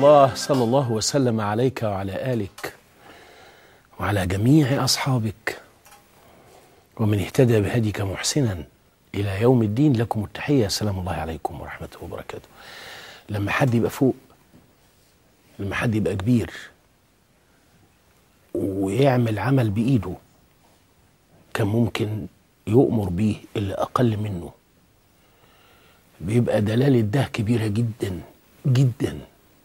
الله صلى الله وسلم عليك وعلى آلك وعلى جميع أصحابك ومن اهتدى بهديك محسنا إلى يوم الدين لكم التحية سلام الله عليكم ورحمته وبركاته لما حد يبقى فوق لما حد يبقى كبير ويعمل عمل بإيده كان ممكن يؤمر بيه اللي أقل منه بيبقى دلالة ده كبيرة جدا جدا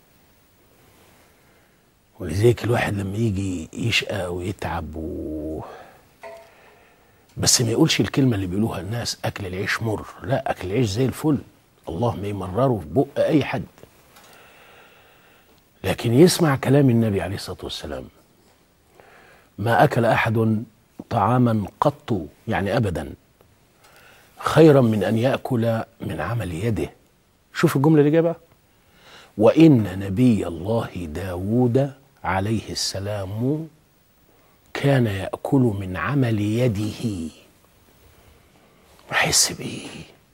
ولذلك الواحد لما يجي يشقى ويتعب و... بس ما يقولش الكلمة اللي بيقولوها الناس أكل العيش مر لا أكل العيش زي الفل الله ما يمرره في بق أي حد لكن يسمع كلام النبي عليه الصلاة والسلام ما أكل أحد طعاما قط يعني أبدا خيرا من أن يأكل من عمل يده شوف الجملة اللي جابها وإن نبي الله داود عليه السلام كان يأكل من عمل يده وحس بيه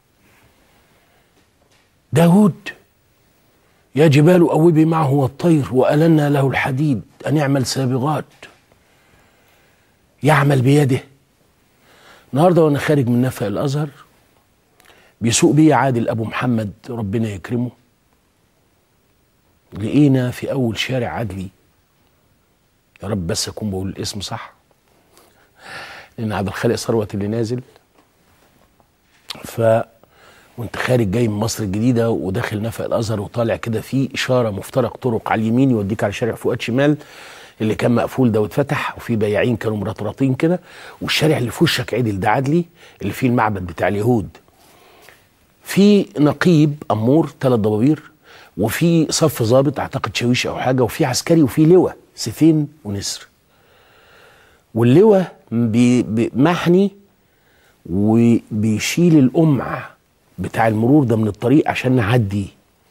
داود يا جبال أوبي معه والطير وألنا له الحديد أن يعمل سابغات يعمل بيده النهارده وانا خارج من نفق الازهر بيسوق بيا عادل ابو محمد ربنا يكرمه لقينا في اول شارع عدلي يا رب بس اكون بقول الاسم صح لان عبد الخالق ثروت اللي نازل ف وانت خارج جاي من مصر الجديده وداخل نفق الازهر وطالع كده في اشاره مفترق طرق على اليمين يوديك على شارع فؤاد شمال اللي كان مقفول ده واتفتح وفي بياعين كانوا مرطرطين كده والشارع اللي في وشك عدل ده عدلي اللي فيه المعبد بتاع اليهود في نقيب امور ثلاث ضبابير وفي صف ضابط اعتقد شاويش او حاجه وفي عسكري وفي لواء سيفين ونسر واللواء بي بي محني وبيشيل القمع بتاع المرور ده من الطريق عشان نعدي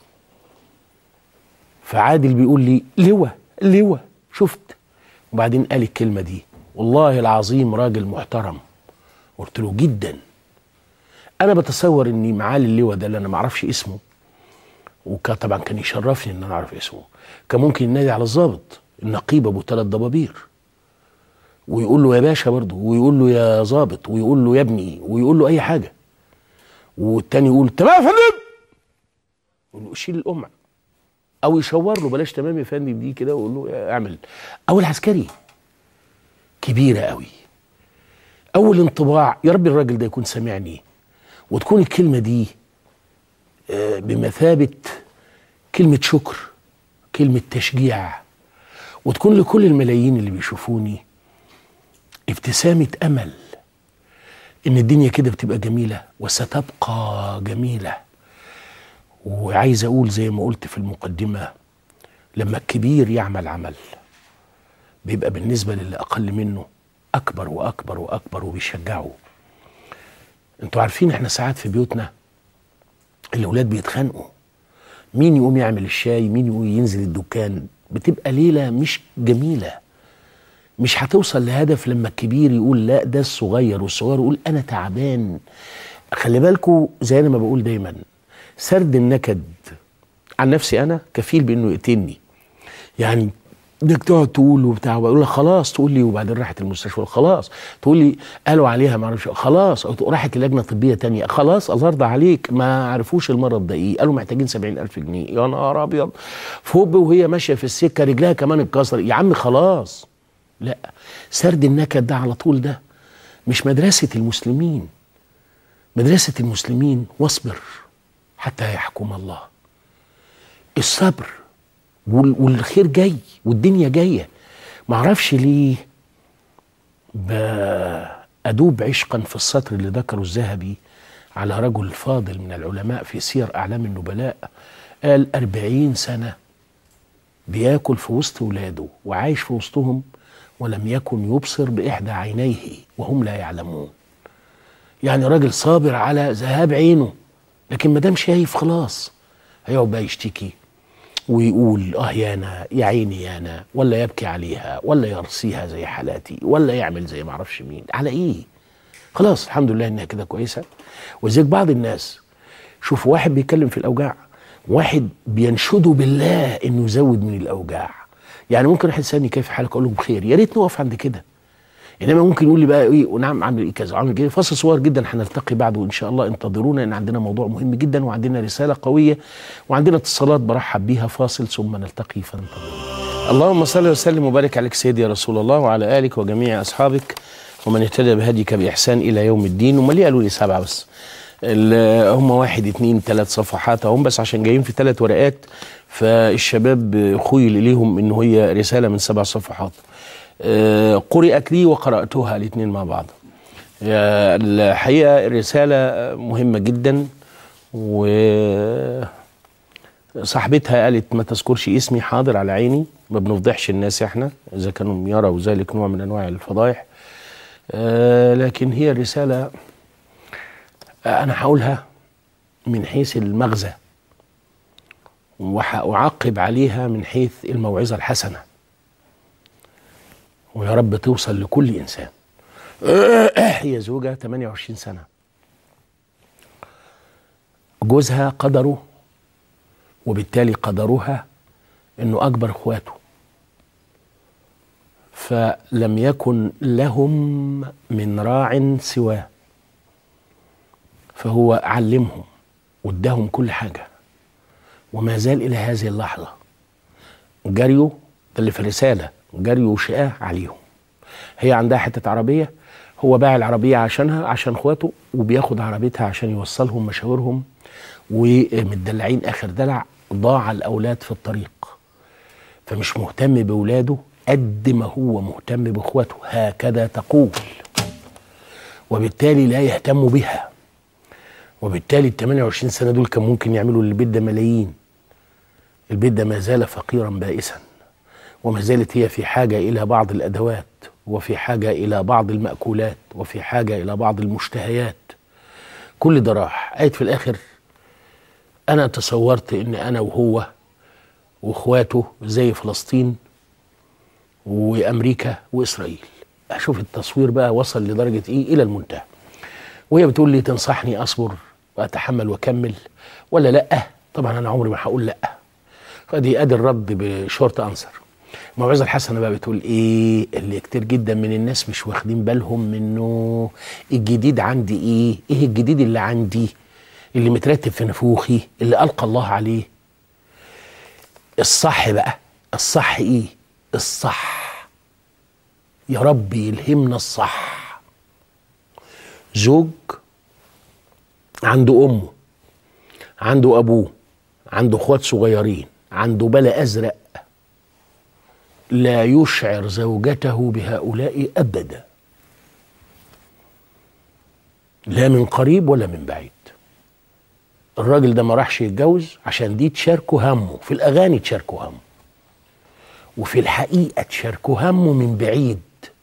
فعادل بيقول لي لواء لواء شفت وبعدين قال الكلمة دي والله العظيم راجل محترم قلت له جدا انا بتصور اني معالي اللواء ده اللي انا ما اعرفش اسمه وكان طبعا كان يشرفني ان انا اعرف اسمه كان ممكن ينادي على الضابط النقيب ابو ثلاث ضبابير ويقول له يا باشا برضه ويقول له يا ظابط ويقول له يا ابني ويقول له اي حاجه والتاني يقول تمام يا فندم يقول له شيل القمع او يشاور له بلاش تمام يا فندم دي كده ويقول له اعمل او العسكري كبيره قوي اول انطباع يا رب الراجل ده يكون سامعني وتكون الكلمه دي آه، بمثابه كلمه شكر كلمه تشجيع وتكون لكل الملايين اللي بيشوفوني ابتسامه امل ان الدنيا كده بتبقى جميله وستبقى جميله وعايز اقول زي ما قلت في المقدمه لما الكبير يعمل عمل بيبقى بالنسبه للي اقل منه اكبر واكبر واكبر وبيشجعه انتوا عارفين احنا ساعات في بيوتنا الاولاد بيتخانقوا مين يقوم يعمل الشاي مين يقوم ينزل الدكان بتبقى ليله مش جميله مش هتوصل لهدف لما الكبير يقول لا ده الصغير والصغير يقول انا تعبان خلي بالكوا زي ما بقول دايما سرد النكد عن نفسي انا كفيل بانه يقتلني يعني انك تقعد تقول وبتاع ويقول لك خلاص تقول لي وبعدين راحت المستشفى خلاص تقول لي قالوا عليها ما اعرفش خلاص أو راحت لجنه طبيه تانية خلاص الله يرضى عليك ما عرفوش المرض ده ايه قالوا محتاجين 70000 جنيه يا نهار ابيض فوب وهي ماشيه في السكه رجلها كمان اتكسر يا عم خلاص لا سرد النكد ده على طول ده مش مدرسه المسلمين مدرسه المسلمين واصبر حتى يحكم الله الصبر وال- والخير جاي والدنيا جايه معرفش ليه بأدوب عشقا في السطر اللي ذكره الذهبي على رجل فاضل من العلماء في سير أعلام النبلاء قال أربعين سنة بياكل في وسط ولاده وعايش في وسطهم ولم يكن يبصر بإحدى عينيه وهم لا يعلمون يعني راجل صابر على ذهاب عينه لكن ما دام شايف خلاص هيقعد بقى يشتكي ويقول اه يا انا يا عيني يا انا ولا يبكي عليها ولا يرسيها زي حالاتي ولا يعمل زي ما اعرفش مين على ايه خلاص الحمد لله انها كده كويسه وزيك بعض الناس شوف واحد بيتكلم في الاوجاع واحد بينشده بالله انه يزود من الاوجاع يعني ممكن واحد يسالني كيف حالك اقول له بخير يا ريت نقف عند كده انما ممكن يقول لي بقى ايه ونعم عامل ايه كذا عامل كده فاصل صغير جدا هنلتقي بعده ان شاء الله انتظرونا ان عندنا موضوع مهم جدا وعندنا رساله قويه وعندنا اتصالات برحب بيها فاصل ثم نلتقي فانتظرونا اللهم صل وسلم وبارك عليك سيدي يا رسول الله وعلى الك وجميع اصحابك ومن اهتدى بهديك باحسان الى يوم الدين هم ليه قالوا لي سبعه بس ال- هم واحد اتنين ثلاث صفحات هم بس عشان جايين في ثلاث ورقات فالشباب خيل اليهم ان هي رساله من سبع صفحات آه، قرأت لي وقرأتها الاثنين مع بعض آه، الحقيقة الرسالة مهمة جدا و صاحبتها قالت ما تذكرش اسمي حاضر على عيني ما بنفضحش الناس احنا اذا كانوا يروا ذلك نوع من انواع الفضائح آه، لكن هي الرسالة آه، انا هقولها من حيث المغزى وأعقب عليها من حيث الموعظة الحسنة ويا رب توصل لكل إنسان هي زوجة 28 سنة جوزها قدره وبالتالي قدرها انه اكبر اخواته فلم يكن لهم من راع سواه فهو علمهم واداهم كل حاجه وما زال الى هذه اللحظه جريوا ده اللي في الرساله جريوا شقاه عليهم هي عندها حته عربيه هو باع العربيه عشانها عشان اخواته وبياخد عربيتها عشان يوصلهم مشاورهم ومتدلعين اخر دلع ضاع الاولاد في الطريق فمش مهتم باولاده قد ما هو مهتم باخواته هكذا تقول وبالتالي لا يهتم بها وبالتالي ال 28 سنه دول كان ممكن يعملوا للبيت ده ملايين البيت ده ما زال فقيرا بائسا وما زالت هي في حاجه الى بعض الادوات وفي حاجه الى بعض الماكولات وفي حاجه الى بعض المشتهيات كل ده راح قاعد في الاخر انا تصورت ان انا وهو واخواته زي فلسطين وامريكا واسرائيل اشوف التصوير بقى وصل لدرجه ايه الى المنتهى وهي بتقول لي تنصحني اصبر واتحمل واكمل ولا لا طبعا انا عمري ما هقول لا فدي ادي الرد بشورت انسر الموعظه الحسنه بقى بتقول ايه اللي كتير جدا من الناس مش واخدين بالهم منه الجديد عندي ايه ايه الجديد اللي عندي اللي مترتب في نفوخي اللي القى الله عليه الصح بقى الصح ايه الصح يا رب يلهمنا الصح زوج عنده امه عنده ابوه عنده اخوات صغيرين عنده بلا ازرق لا يشعر زوجته بهؤلاء ابدا لا من قريب ولا من بعيد الراجل ده ما راحش يتجوز عشان دي تشاركه همه في الاغاني تشاركه همه وفي الحقيقه تشاركه همه من بعيد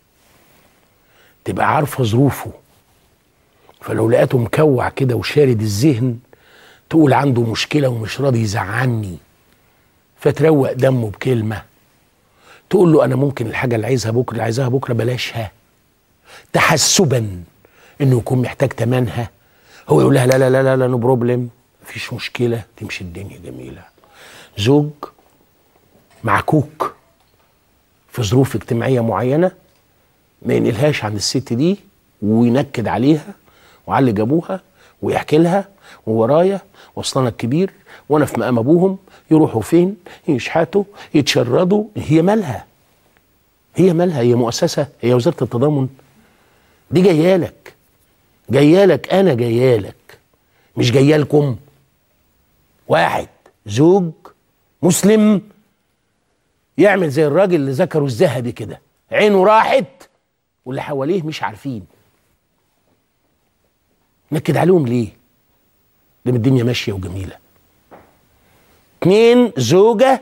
تبقى عارفه ظروفه فلو لقيته مكوع كده وشارد الذهن تقول عنده مشكله ومش راضي يزعلني فتروق دمه بكلمه تقول له انا ممكن الحاجه اللي عايزها بكره اللي عايزاها بكره بلاشها تحسبا انه يكون محتاج تمنها هو يقول لها لا لا لا لا, لا نو بروبلم مفيش مشكله تمشي الدنيا جميله زوج معكوك في ظروف اجتماعيه معينه ما ينقلهاش عن الست دي وينكد عليها وعلى اللي جابوها ويحكي لها وورايا وصلنا الكبير وانا في مقام ابوهم يروحوا فين يشحتوا يتشردوا هي مالها هي مالها هي مؤسسه هي وزاره التضامن دي جايه لك جايه لك انا جايه لك مش جايه لكم واحد زوج مسلم يعمل زي الراجل اللي ذكره الذهبي كده عينه راحت واللي حواليه مش عارفين نكد عليهم ليه لما الدنيا ماشيه وجميله اتنين زوجه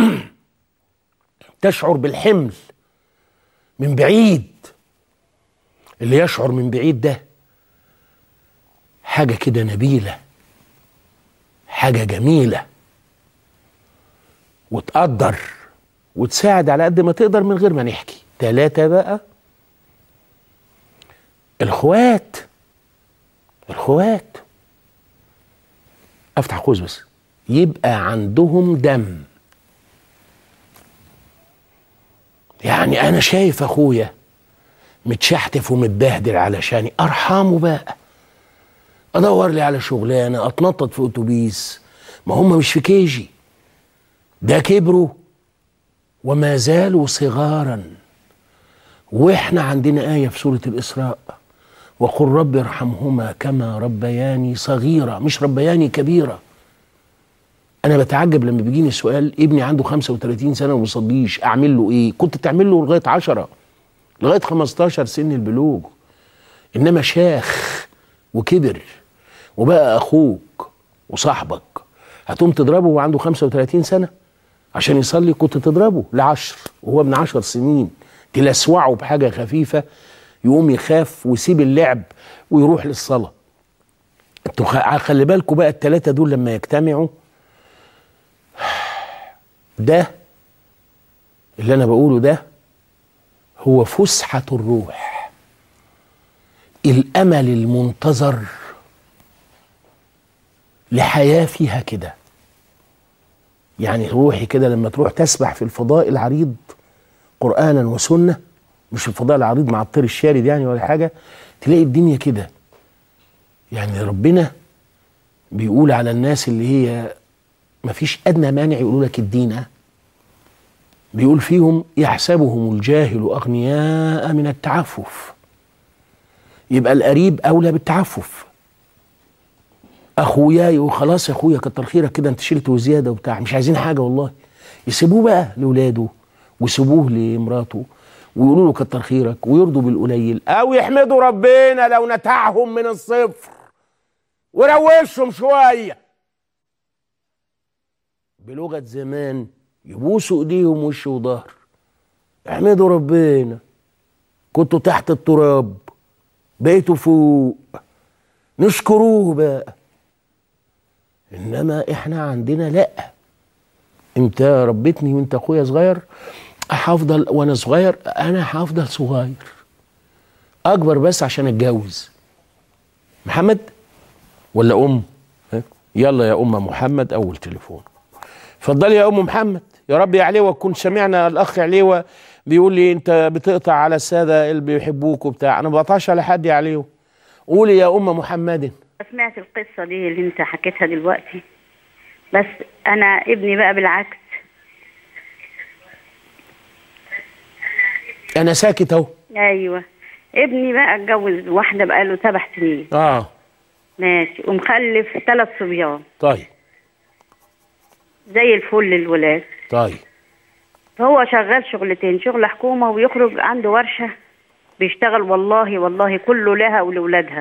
تشعر بالحمل من بعيد اللي يشعر من بعيد ده حاجه كده نبيله حاجه جميله وتقدر وتساعد على قد ما تقدر من غير ما نحكي تلاتة بقى الخوات الخوات افتح قوس بس يبقى عندهم دم يعني انا شايف اخويا متشحتف ومتبهدل علشاني ارحمه بقى ادور لي على شغلانه اتنطط في اتوبيس ما هم مش في كيجي ده كبروا وما زالوا صغارا واحنا عندنا ايه في سوره الاسراء وقل رب ارحمهما كما ربياني صغيره مش ربياني كبيره انا بتعجب لما بيجيني سؤال ابني عنده 35 سنه وما بيصليش اعمل له ايه كنت تعمل له لغايه 10 لغايه 15 سن البلوغ انما شاخ وكبر وبقى اخوك وصاحبك هتقوم تضربه وهو عنده 35 سنه عشان يصلي كنت تضربه لعشر وهو ابن عشر سنين تلسوعه بحاجه خفيفه يقوم يخاف ويسيب اللعب ويروح للصلاه انتوا خ- خلي بالكم بقى الثلاثه دول لما يجتمعوا ده اللي انا بقوله ده هو فسحه الروح الامل المنتظر لحياه فيها كده يعني روحي كده لما تروح تسبح في الفضاء العريض قرانا وسنه مش الفضاء العريض مع الطير الشارد يعني ولا حاجه تلاقي الدنيا كده يعني ربنا بيقول على الناس اللي هي مفيش ادنى مانع يقولوا لك الدين ها؟ بيقول فيهم يحسبهم الجاهل اغنياء من التعفف يبقى القريب اولى بالتعفف اخويا يقول خلاص يا اخويا كتر خيرك كده انت شلت وزياده وبتاع مش عايزين حاجه والله يسيبوه بقى لاولاده ويسيبوه لمراته ويقولوا له كتر خيرك ويرضوا بالقليل او يحمدوا ربنا لو نتعهم من الصفر وروشهم شويه بلغه زمان يبوسوا ايديهم وش وظهر احمدوا ربنا كنتوا تحت التراب بقيتوا فوق نشكروه بقى انما احنا عندنا لا انت ربيتني وانت اخويا صغير هفضل وانا صغير انا هفضل صغير اكبر بس عشان اتجوز محمد ولا ام ها؟ يلا يا ام محمد اول تليفون اتفضلي يا ام محمد يا رب يا عليوه تكون سمعنا الاخ عليوه بيقول لي انت بتقطع على الساده اللي بيحبوك وبتاع انا ما بقطعش على حد يا عليوه قولي يا ام محمد سمعت القصة دي اللي انت حكيتها دلوقتي بس انا ابني بقى بالعكس انا ساكت اهو ايوه ابني بقى اتجوز واحدة بقاله سبع سنين اه ماشي ومخلف ثلاث صبيان طيب زي الفل الولاد طيب فهو شغال شغلتين شغل حكومة ويخرج عنده ورشة بيشتغل والله والله كله لها ولولادها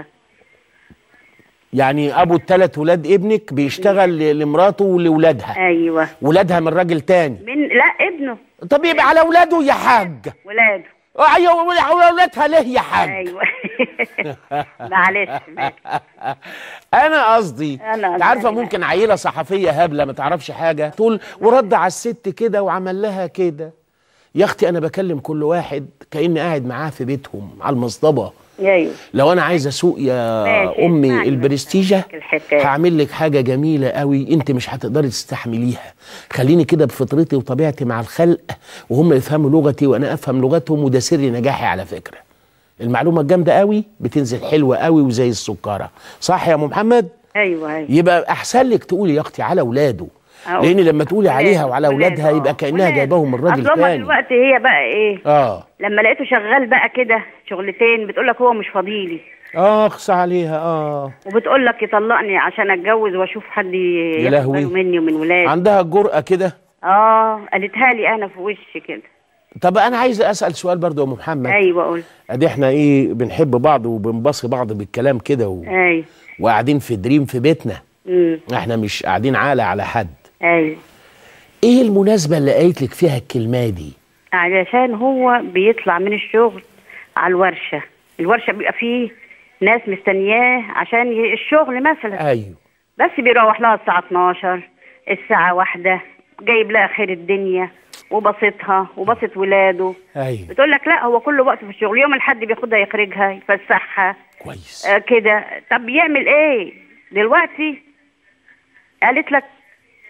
يعني ابو الثلاث ولاد ابنك بيشتغل ل- لمراته ولولادها ايوه ولادها من راجل تاني من لا ابنه طب يبقى على اولاده يا حاج ولاده ايوه على اولادها ليه يا حاج ايوه معلش ماشي. انا قصدي أنا انت عارفه قصدي. ممكن عيله صحفيه هبله ما تعرفش حاجه تقول ورد على الست كده وعمل لها كده يا اختي انا بكلم كل واحد كاني قاعد معاه في بيتهم على المصطبه ايوه لو انا عايز اسوق يا ماشي، امي اسمعني البرستيجه بس الحكاية. هعمل لك حاجه جميله قوي انت مش هتقدري تستحمليها خليني كده بفطرتي وطبيعتي مع الخلق وهم يفهموا لغتي وانا افهم لغتهم وده سر نجاحي على فكره المعلومه الجامده قوي بتنزل حلوه قوي وزي السكره صح يا ام محمد ايوه ايوه يبقى احسن لك تقولي يا اختي على اولاده أقول. لان لما تقولي عليها ولاده، وعلى اولادها ولاده، يبقى آه. كانها ولاده. جايباهم من راجل أصل هما تاني دلوقتي هي بقى ايه اه لما لقيته شغال بقى كده شغلتين بتقول لك هو مش فاضيلي اخص عليها اه وبتقول لك يطلقني عشان اتجوز واشوف حد ياخد لهوي. باله مني ومن ولادي عندها الجرأه كده اه قالتها لي انا في وشي كده طب انا عايز اسال سؤال برضو يا ام محمد ايوه قول ادي احنا ايه بنحب بعض وبنبصي بعض بالكلام كده و... ايوه وقاعدين في دريم في بيتنا امم احنا مش قاعدين عالة على حد ايوه ايه المناسبة اللي قالت لك فيها الكلمة دي علشان هو بيطلع من الشغل على الورشه الورشه بيبقى فيه ناس مستنياه عشان ي- الشغل مثلا ايوه بس بيروح لها الساعة 12 الساعة واحدة جايب لها خير الدنيا وبسطها وبسط ولاده ايوه بتقول لك لا هو كل وقت في الشغل يوم الحد بياخدها يخرجها يفسحها كويس آه كده طب يعمل ايه دلوقتي قالت لك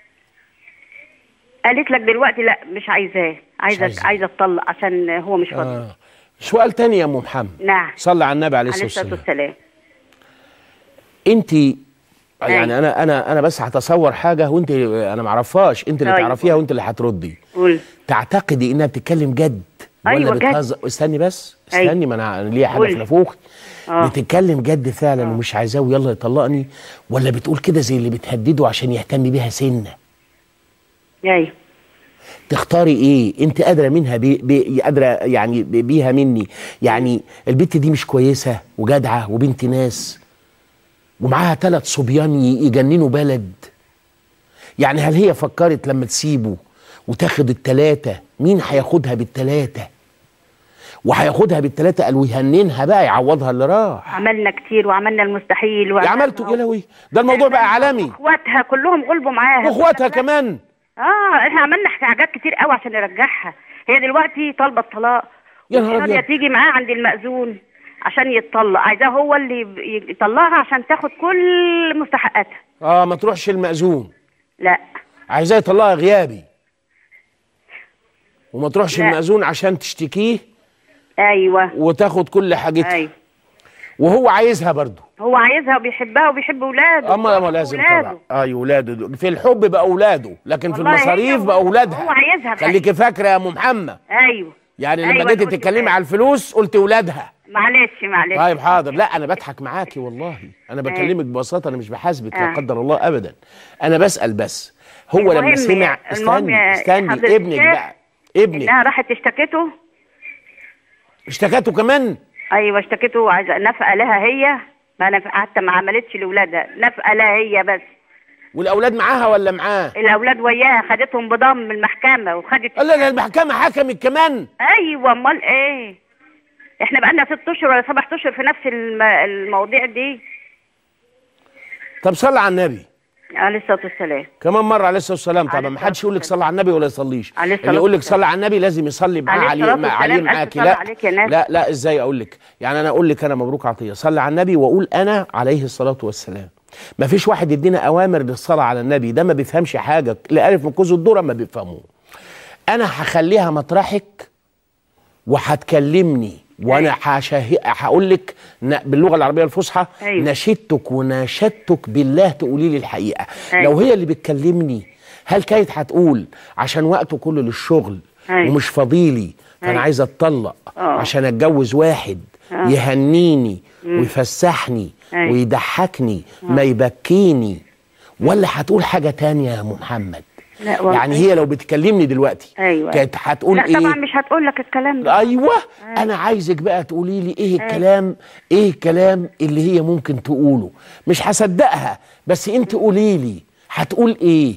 قالت لك دلوقتي لا مش عايزاه عايزه عايزاه. عايزه تطلق عشان هو مش فاضي آه. سؤال تاني يا ام محمد نعم صلى على النبي عليه عليه الصلاه الصلاه والسلام والسلام انت يعني انا انا انا بس هتصور حاجه وانت انا ما اعرفهاش انت اللي طيب. تعرفيها وانت اللي هتردي قول تعتقدي انها بتتكلم جد أيوة ولا جد. بتهزر استني بس أيوة. استني ما انا أنا ليا حاجه قولي. في نافوخ آه. بتتكلم جد فعلا ومش عايزاه ويلا يطلقني ولا بتقول كده زي اللي بتهدده عشان يهتم بيها سنه ايوه تختاري ايه انت قادره منها بي بي قادره يعني بي- بيها مني يعني البنت دي مش كويسه وجدعه وبنت ناس ومعاها ثلاث صبيان ي- يجننوا بلد يعني هل هي فكرت لما تسيبه وتاخد التلاتة مين هياخدها بالتلاتة وهياخدها بالتلاتة قال ويهننها بقى يعوضها اللي راح عملنا كتير وعملنا المستحيل يا وعملنا عملته يا لهوي ده الموضوع بقى عالمي اخواتها كلهم غلبوا معاها واخواتها كمان اه احنا عملنا حاجات كتير قوي عشان نرجعها هي دلوقتي طالبه الطلاق يا نهار ومش راضية أبيض. تيجي معاه عند المأذون عشان يتطلق عايزاه هو اللي يب- يطلقها عشان تاخد كل مستحقاتها اه ما تروحش المأذون لا عايزاه يطلقها غيابي وما تروحش لا. المأذون عشان تشتكيه ايوه وتاخد كل حاجتها ايوه وهو عايزها برضه هو عايزها وبيحبها وبيحب ولاده اما ما لازم ولاده. طبعا اي ولاده دول. في الحب بقى اولاده لكن في والله هي المصاريف هو- بقى اولادها هو عايزها بقى. خليكي فاكره يا ام محمد ايوه يعني لما أيوة، جيتي أنا قلت تتكلمي كده. على الفلوس قلت اولادها معلش معلش طيب حاضر لا انا بضحك معاكي والله انا بكلمك ببساطه انا مش بحاسبك لا آه. قدر الله ابدا انا بسال بس هو المهم لما سمع يا- المهم يا استني استني حضرتك ابنك بقى ابنك انها راحت اشتكته اشتكته كمان ايوه اشتكته عايزه نفقه لها هي ما نف... حتى ما عملتش لاولادها نفقه لها هي بس والاولاد معاها ولا معاه الاولاد وياها خدتهم بضم من المحكمه وخدت قال لا المحكمه حكمت كمان ايوه امال ايه احنا بقالنا ست اشهر ولا سبع اشهر في نفس الم... المواضيع دي طب صلى على النبي عليه الصلاه والسلام كمان مره عليه الصلاه والسلام طبعا عليه ما حدش الصلاة يقول لك صلى على النبي ولا يصليش عليه الصلاة اللي يقول لك والسلام. صلى على النبي لازم يصلي معاه عليه عليه الصلاة مع عليه والسلام. ألف معاكي صلاة لا عليك يا ناس. لا لا ازاي اقول لك يعني انا اقول لك انا مبروك عطيه صلي على النبي واقول انا عليه الصلاه والسلام ما فيش واحد يدينا اوامر للصلاه على النبي ده ما بيفهمش حاجه لا الف من كوز الذره ما بيفهموه انا هخليها مطرحك وهتكلمني وانا هشه- هقول لك ن- باللغه العربيه الفصحى أيوة. نشدتك وناشدتك بالله تقولي لي الحقيقه أيوة. لو هي اللي بتكلمني هل كانت هتقول عشان وقته كله للشغل أيوة. ومش فاضيلي فانا أيوة. عايزه اتطلق آه. عشان اتجوز واحد آه. يهنيني ويفسحني أيوة. ويضحكني ما يبكيني ولا هتقول حاجه تانية يا ام محمد لا والله. يعني هي لو بتكلمني دلوقتي ايوه كانت هتقول لا ايه طبعا مش هتقول لك الكلام ده ايوه انا عايزك بقى تقولي لي ايه الكلام ايه الكلام اللي هي ممكن تقوله مش هصدقها بس انت قولي لي هتقول ايه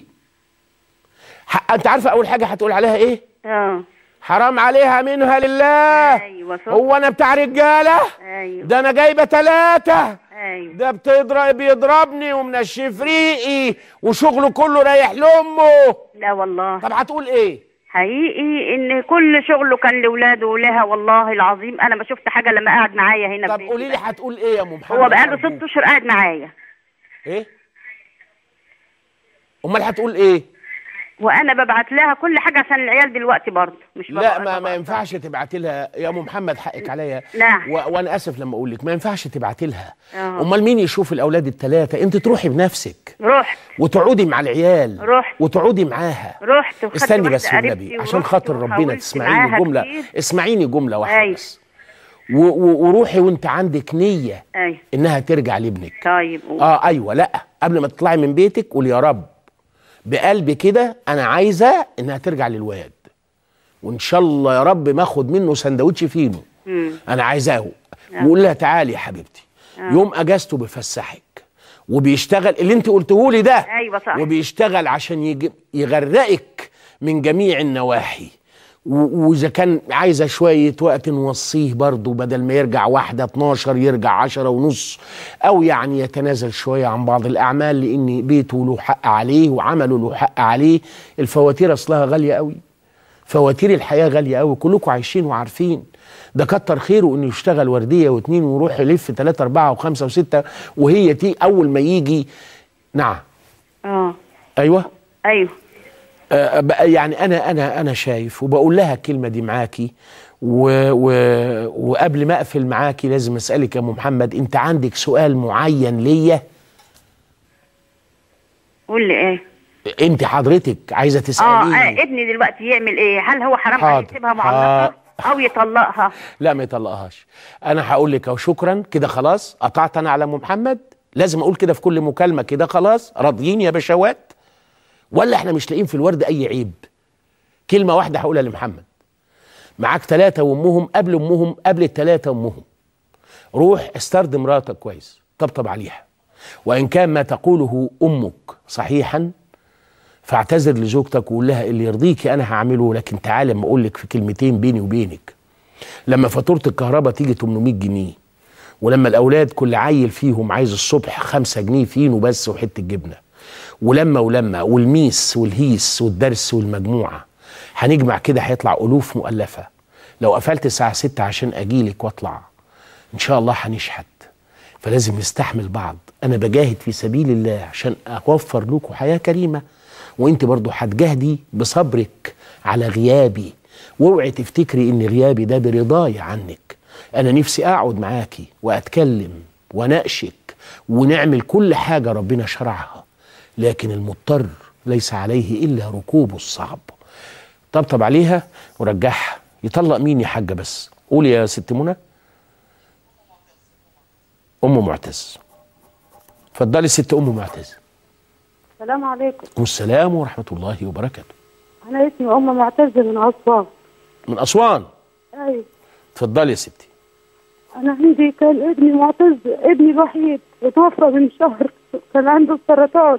ح... انت عارفه اول حاجه هتقول عليها ايه اه حرام عليها منها لله ايوه صح هو انا بتاع رجاله ايوه ده انا جايبه ثلاثه ايوه ده بتضرب بيضربني ومنشف ريقي وشغله كله رايح لامه لا والله طب هتقول ايه حقيقي ان كل شغله كان لاولاده ولها والله العظيم انا ما شفت حاجه لما قعد معايا هنا في طب بيتي قولي لي ده. هتقول ايه يا ام محمد هو بقاله أرجوك؟ ست اشهر قاعد معايا ايه امال هتقول ايه وانا ببعت لها كل حاجه عشان العيال دلوقتي برضه مش لا ببقى- ما ما ببقى- ينفعش تبعتي لها يا ام محمد حقك عليا نعم. و... وانا اسف لما اقول لك ما ينفعش تبعتي لها آه. امال مين يشوف الاولاد الثلاثه انت تروحي بنفسك رحت وتقعدي مع العيال رحت. وتقعدي معاها رحت وخدت استني واحدة بس قريبتي والنبي عشان ورحت خاطر ربنا وحاولت تسمعيني معاها جمله كتير. اسمعيني جمله واحده أيوة. بس و... و... وروحي وانت عندك نيه ايوه انها ترجع لابنك طيب قول. اه ايوه لا قبل ما تطلعي من بيتك قول يا رب بقلبي كده انا عايزه انها ترجع للواد وان شاء الله يا رب ما اخد منه سندوتش فينو مم. انا عايزاه وقول لها تعالي يا حبيبتي يوم اجازته بيفسحك وبيشتغل اللي انت قلته لي ده أيوة صح. وبيشتغل عشان يج- يغرقك من جميع النواحي و- واذا كان عايزه شويه وقت نوصيه برضه بدل ما يرجع واحده 12 يرجع 10 ونص او يعني يتنازل شويه عن بعض الاعمال لان بيته له حق عليه وعمله له حق عليه الفواتير اصلها غاليه قوي فواتير الحياه غاليه قوي كلكم عايشين وعارفين ده كتر خيره انه يشتغل ورديه واثنين ويروح يلف ثلاثه اربعه وخمسه وسته وهي تي اول ما يجي نعم اه ايوه ايوه آه، بقى يعني انا انا انا شايف وبقول لها الكلمه دي معاكي و و وقبل ما اقفل معاكي لازم اسالك يا ام محمد انت عندك سؤال معين ليا قول لي ايه انت حضرتك عايزه اه تساليني آه، ابني دلوقتي يعمل ايه هل هو حرام حاضر. عليه يسيبها معلقه او يطلقها لا ما يطلقهاش انا هقول لك اهو شكرا كده خلاص قطعت انا على ام محمد لازم اقول كده في كل مكالمه كده خلاص راضيين يا بشوات ولا احنا مش لاقيين في الورد اي عيب كلمه واحده هقولها لمحمد معاك ثلاثه وامهم قبل امهم قبل الثلاثه امهم روح استرد مراتك كويس طبطب عليها وان كان ما تقوله امك صحيحا فاعتذر لزوجتك وقول لها اللي يرضيكي انا هعمله لكن تعالى اما اقول لك في كلمتين بيني وبينك لما فاتوره الكهرباء تيجي 800 جنيه ولما الاولاد كل عيل فيهم عايز الصبح 5 جنيه فينو بس وحته جبنه ولما ولما والميس والهيس والدرس والمجموعه هنجمع كده هيطلع الوف مؤلفه لو قفلت الساعه 6 عشان اجيلك واطلع ان شاء الله هنشحت فلازم نستحمل بعض انا بجاهد في سبيل الله عشان اوفر لكم حياه كريمه وانت برضو هتجاهدي بصبرك على غيابي واوعي تفتكري ان غيابي ده برضاي عنك انا نفسي اقعد معاكي واتكلم واناقشك ونعمل كل حاجه ربنا شرعها لكن المضطر ليس عليه الا ركوبه الصعب طبطب عليها ورجعها يطلق مين يا حاجه بس قولي يا ست منى ام معتز اتفضلي ست ام معتز السلام عليكم والسلام ورحمه الله وبركاته انا اسمي ام معتزه من اسوان من اسوان ايوه اتفضلي يا ستي انا عندي كان ابني معتز ابني الوحيد اتوفى من شهر كان عنده السرطان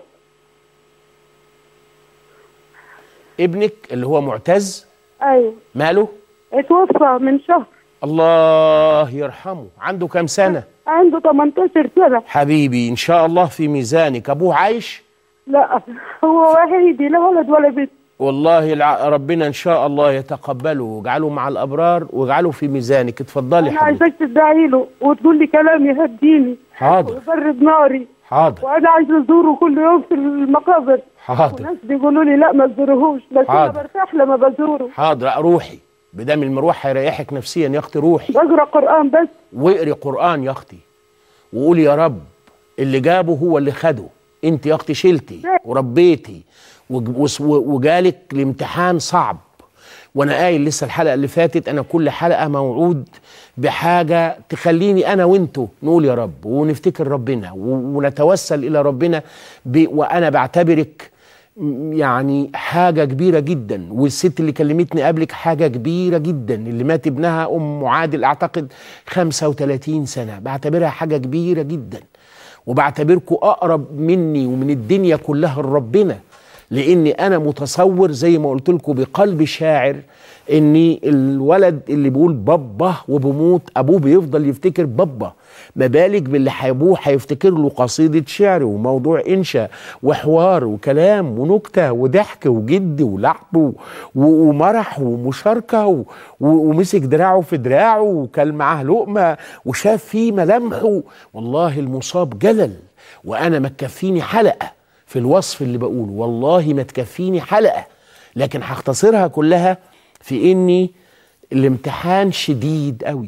ابنك اللي هو معتز ايوه ماله اتوفى من شهر الله يرحمه عنده كام سنه عنده 18 سنه حبيبي ان شاء الله في ميزانك ابوه عايش لا هو وحيد لا ولد ولا بنت والله الع... ربنا ان شاء الله يتقبله ويجعله مع الابرار ويجعله في ميزانك اتفضلي انا حبيبي عايزاك تدعي له وتقول لي كلام يهديني حاضر ويبرد ناري حاضر وانا عايزه ازوره كل يوم في المقابر حاضر وناس بيقولوا لي لا ما تزورهوش بس انا حاضر. برتاح لما بزوره حاضر روحي بدم المروح هيريحك نفسيا يا اختي روحي بقرا قران بس واقري قرآن يا أختي وقولي يا رب اللي جابه هو اللي خده انت يا أختي شلتي وربيتي وج- وس- و- وجالك الامتحان صعب وانا قايل لسه الحلقه اللي فاتت انا كل حلقه موعود بحاجه تخليني انا وانتو نقول يا رب ونفتكر ربنا و- ونتوسل الى ربنا ب... وانا بعتبرك م- يعني حاجة كبيرة جدا والست اللي كلمتني قبلك حاجة كبيرة جدا اللي مات ابنها أم معادل أعتقد 35 سنة بعتبرها حاجة كبيرة جدا وبعتبركم أقرب مني ومن الدنيا كلها لربنا لأني أنا متصور زي ما قلت لكم بقلب شاعر ان الولد اللي بيقول بابا وبموت ابوه بيفضل يفتكر بابا ما بالك باللي ابوه هيفتكر له قصيده شعر وموضوع انشاء وحوار وكلام ونكته وضحك وجد ولعب و- و- ومرح ومشاركه و- و- ومسك دراعه في دراعه وكل معاه لقمه وشاف فيه ملامحه والله المصاب جلل وانا ما تكفيني حلقه في الوصف اللي بقوله والله ما تكفيني حلقه لكن هختصرها كلها في اني الامتحان شديد قوي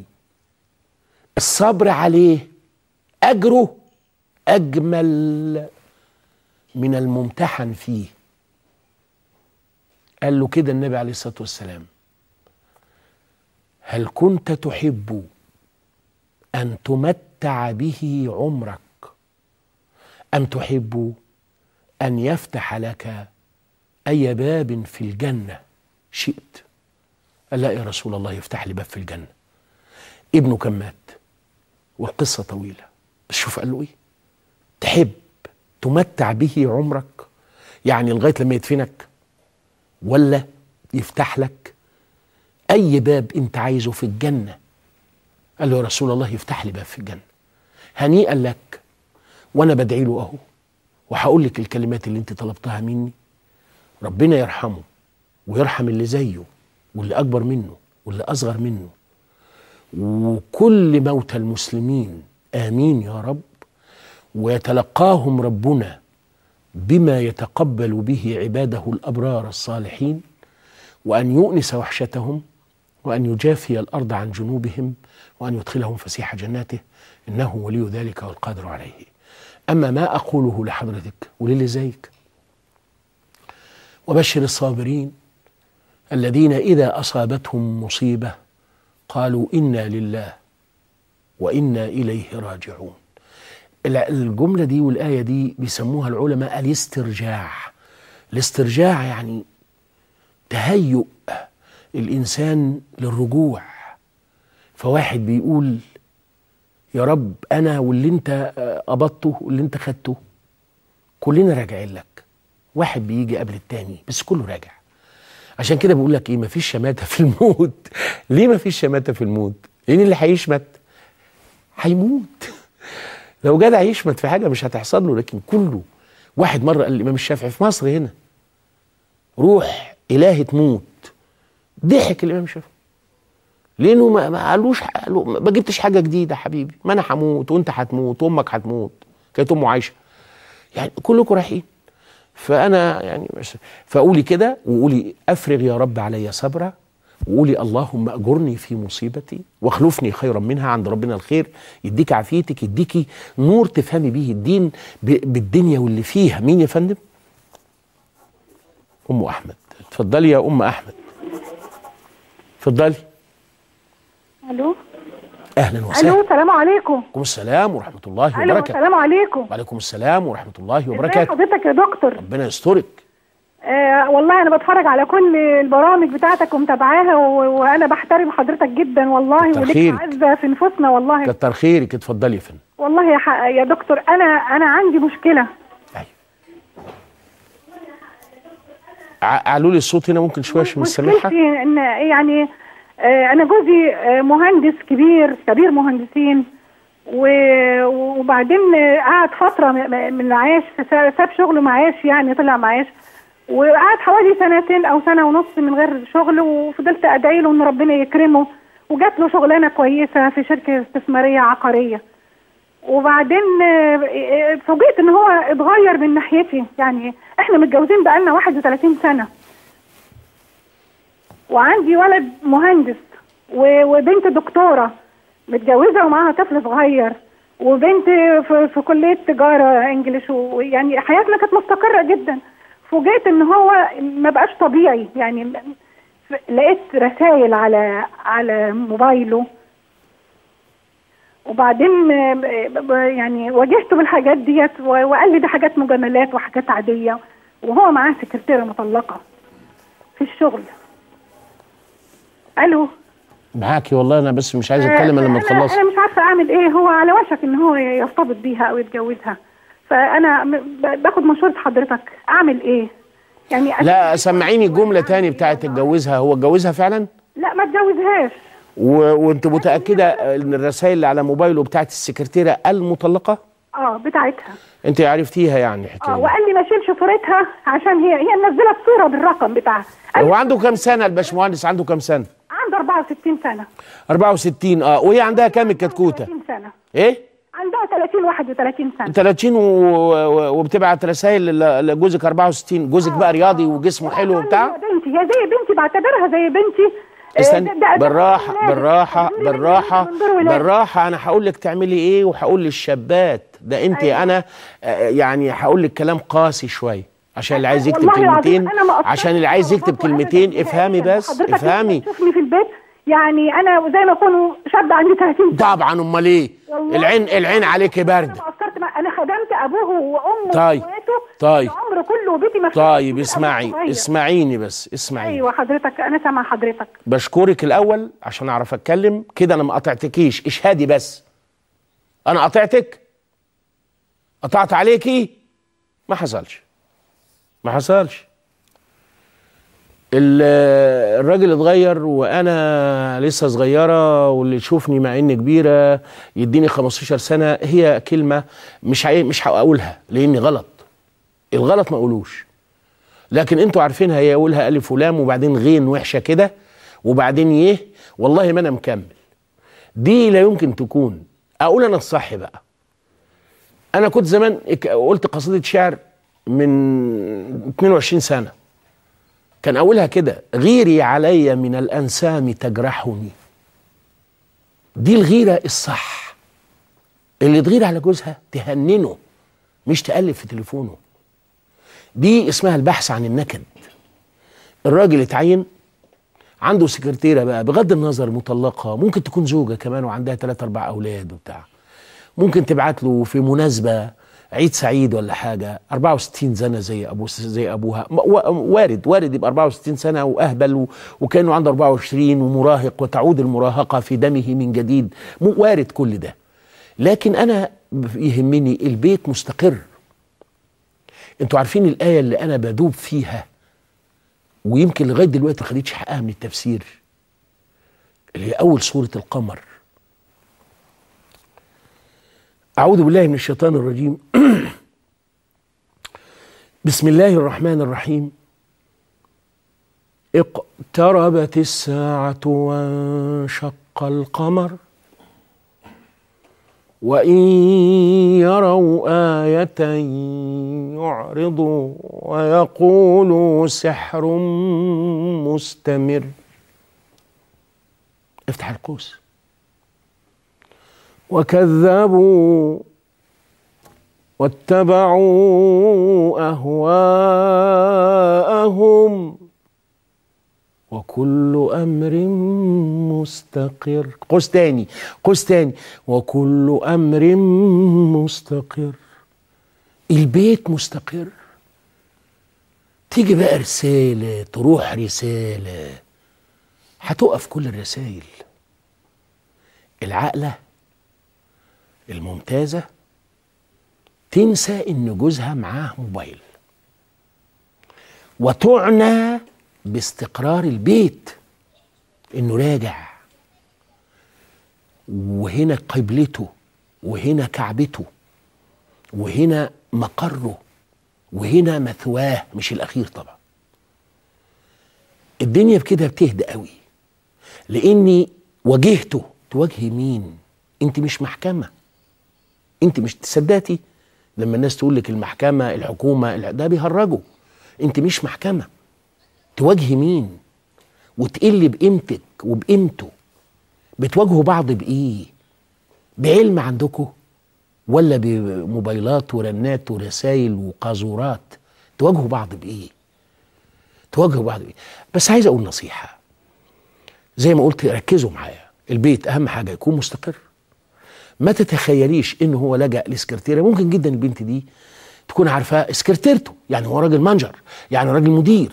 الصبر عليه اجره اجمل من الممتحن فيه قال له كده النبي عليه الصلاه والسلام هل كنت تحب ان تمتع به عمرك ام تحب ان يفتح لك اي باب في الجنه شئت قال لا يا رسول الله يفتح لي باب في الجنه ابنه كان مات والقصه طويله بس شوف قال له ايه تحب تمتع به عمرك يعني لغايه لما يدفنك ولا يفتح لك اي باب انت عايزه في الجنه قال له يا رسول الله يفتح لي باب في الجنه هنيئا لك وانا بدعي له اهو وهقول لك الكلمات اللي انت طلبتها مني ربنا يرحمه ويرحم اللي زيه واللي اكبر منه واللي اصغر منه وكل موتى المسلمين امين يا رب ويتلقاهم ربنا بما يتقبل به عباده الابرار الصالحين وان يؤنس وحشتهم وان يجافي الارض عن جنوبهم وان يدخلهم فسيح جناته انه ولي ذلك والقادر عليه. اما ما اقوله لحضرتك وللي زيك وبشر الصابرين الذين اذا اصابتهم مصيبه قالوا انا لله وانا اليه راجعون. الع- الجمله دي والايه دي بيسموها العلماء الاسترجاع. الاسترجاع يعني تهيؤ الانسان للرجوع. فواحد بيقول يا رب انا واللي انت آه، قبضته واللي انت خدته كلنا راجعين لك. واحد بيجي قبل التاني بس كله راجع. عشان كده بقول لك ايه مفيش شماته في الموت. ليه مفيش شماته في الموت؟ لان اللي هيشمت هيموت. لو جدع يشمت في حاجه مش هتحصل له لكن كله واحد مره قال الامام الشافعي في مصر هنا روح الهي تموت ضحك الامام الشافعي لانه ما ما قالوش قالوا ما جبتش حاجه جديده حبيبي ما انا هموت وانت هتموت وامك هتموت كانت امه عايشه يعني كلكم رايحين فانا يعني مش فقولي كده وقولي افرغ يا رب علي صبرا وقولي اللهم اجرني في مصيبتي واخلفني خيرا منها عند ربنا الخير يديك عافيتك يديكي نور تفهمي به الدين ب- بالدنيا واللي فيها مين يا فندم ام احمد اتفضلي يا ام احمد اتفضلي الو اهلا الو وسهلا السلام عليكم وعليكم السلام ورحمه الله الو وبركاته السلام عليكم وعليكم السلام ورحمه الله ازي وبركاته حضرتك يا دكتور ربنا يسترك آه والله انا بتفرج على كل البرامج بتاعتك ومتابعاها و- وانا بحترم حضرتك جدا والله كتر ولك خيرك. عزه في نفوسنا والله كتر خيرك اتفضلي يا فندم والله يا, ح- يا دكتور انا انا عندي مشكله أيوة. ع- علوا لي الصوت هنا ممكن شويه عشان مش سامعها مشكلتي ان يعني آه، انا جوزي آه، مهندس كبير كبير مهندسين و- وبعدين آه، قعد فتره م- م- من العاش سا- ساب شغله معاش يعني طلع معاش وقعد حوالي سنتين او سنه ونص من غير شغل وفضلت ادعي له ان ربنا يكرمه وجات له شغلانه كويسه في شركه استثماريه عقاريه وبعدين آه، آه، فوجئت ان هو اتغير من ناحيتي يعني احنا متجوزين بقالنا 31 سنه وعندي ولد مهندس و- وبنت دكتوره متجوزه ومعاها طفل صغير وبنت في, في كليه تجاره انجليش ويعني حياتنا كانت مستقره جدا فوجئت ان هو ما بقاش طبيعي يعني م- ف- لقيت رسائل على على موبايله وبعدين آه، ب- ب- يعني واجهته بالحاجات ديت و- وقال لي ده حاجات مجاملات وحاجات عاديه وهو معاه سكرتيره مطلقه في الشغل الو معاكي والله انا بس مش عايز اتكلم الا لما أنا- تخلصي انا مش عارفه اعمل ايه هو على وشك ان هو يرتبط بيها او يتجوزها فانا م- ب- باخد مشوره حضرتك اعمل ايه يعني أس- لا سمعيني الجمله تاني بتاعت اتجوزها هو اتجوزها فعلا لا ما اتجوزهاش و... وانت متاكده ان الرسائل اللي على موبايله بتاعت السكرتيره المطلقه اه بتاعتها انت عرفتيها يعني اه حكايه وقال لي ما اشيلش صورتها عشان هي هي منزله الصوره بالرقم بتاعها قال هو لي عنده كام سنه الباشمهندس عنده كام سنه عنده 64 سنه 64 اه وهي عندها كام الكتكوته 30 سنه ايه عندها 30 31 سنه 30 و... و... وبتبعت رسائل ل- لجوزك 64 جوزك بقى رياضي وجسمه حلو وبتاع هي بنتي هي زي بنتي بعتبرها زي بنتي آه، استني ده- ده- ده بالراحه ولادي. بالراحه من- من- بالراحه من دور ولادي. بالراحه انا هقول لك تعملي ايه وهقول للشابات ده انت أيوة. انا آه، يعني هقول لك كلام قاسي شويه عشان اللي عايز يكتب والله العظيم كلمتين أنا ما قصرتش عشان اللي عايز يكتب والله أنا كلمتين بنتهاجم. افهمي بس حضرتك افهمي تشوفني في البيت يعني انا زي ما اكون شاب عندي 30 سنه طبعا امال ايه والله. العين العين عليك انا برد ما قصرت مع- انا خدمت ابوه وامه طيب. واخواته طيب. العمر كله وبيتي مفتوح طيب من اسمعي أبوه صغير. اسمعيني بس اسمعيني ايوه حضرتك انا سامع حضرتك بشكرك الاول عشان اعرف اتكلم كده انا ما قطعتكيش اشهادي بس انا قطعتك قطعت عليكي ما حصلش ما حصلش ال- الراجل اتغير وانا لسه صغيره واللي يشوفني مع اني كبيره يديني 15 سنه هي كلمه مش عاي... مش هقولها لاني غلط الغلط ما اقولوش لكن انتوا عارفينها هي يقولها الف ولام وبعدين غين وحشه كده وبعدين يه والله ما انا مكمل دي لا يمكن تكون اقول انا الصح بقى انا كنت زمان اك- قلت قصيده شعر من 22 سنه كان اولها كده غيري علي من الانسام تجرحني دي الغيره الصح اللي تغير على جوزها تهننه مش تقلب في تليفونه دي اسمها البحث عن النكد الراجل اتعين عنده سكرتيرة بقى بغض النظر مطلقة ممكن تكون زوجة كمان وعندها ثلاثة أربع أولاد وبتاع ممكن تبعت له في مناسبة عيد سعيد ولا حاجة 64 سنة زي أبو زي أبوها م- و- وارد وارد يبقى 64 سنة وأهبل و- وكأنه عنده 24 ومراهق وتعود المراهقة في دمه من جديد م- وارد كل ده لكن أنا يهمني البيت مستقر انتوا عارفين الآية اللي أنا بدوب فيها ويمكن لغايه دلوقتي ما خدتش حقها من التفسير اللي هي اول سوره القمر اعوذ بالله من الشيطان الرجيم بسم الله الرحمن الرحيم اقتربت الساعه وانشق القمر وان يروا ايه يعرضوا ويقولوا سحر مستمر افتح القوس وكذبوا واتبعوا اهواءهم وكل امر مستقر قوس تاني قوس تاني وكل امر مستقر البيت مستقر تيجي بقى رسالة تروح رسالة هتقف كل الرسائل العقلة الممتازة تنسى ان جوزها معاه موبايل وتعنى باستقرار البيت انه راجع وهنا قبلته وهنا كعبته وهنا مقره وهنا مثواه مش الاخير طبعا الدنيا بكده بتهدى قوي لاني واجهته تواجهي مين انت مش محكمه انت مش تصدقتي لما الناس تقول لك المحكمه الحكومه الع- ده بيهرجوا انت مش محكمه تواجهي مين وتقل بقيمتك وبقيمته بتواجهوا بعض بايه بعلم عندكم ولا بموبايلات ورنات ورسايل وقاذورات تواجهوا بعض بايه تواجهوا بعض بايه بس عايز اقول نصيحه زي ما قلت ركزوا معايا البيت اهم حاجه يكون مستقر ما تتخيليش ان هو لجأ لسكرتيره ممكن جدا البنت دي تكون عارفاه سكرتيرته يعني هو راجل مانجر يعني راجل مدير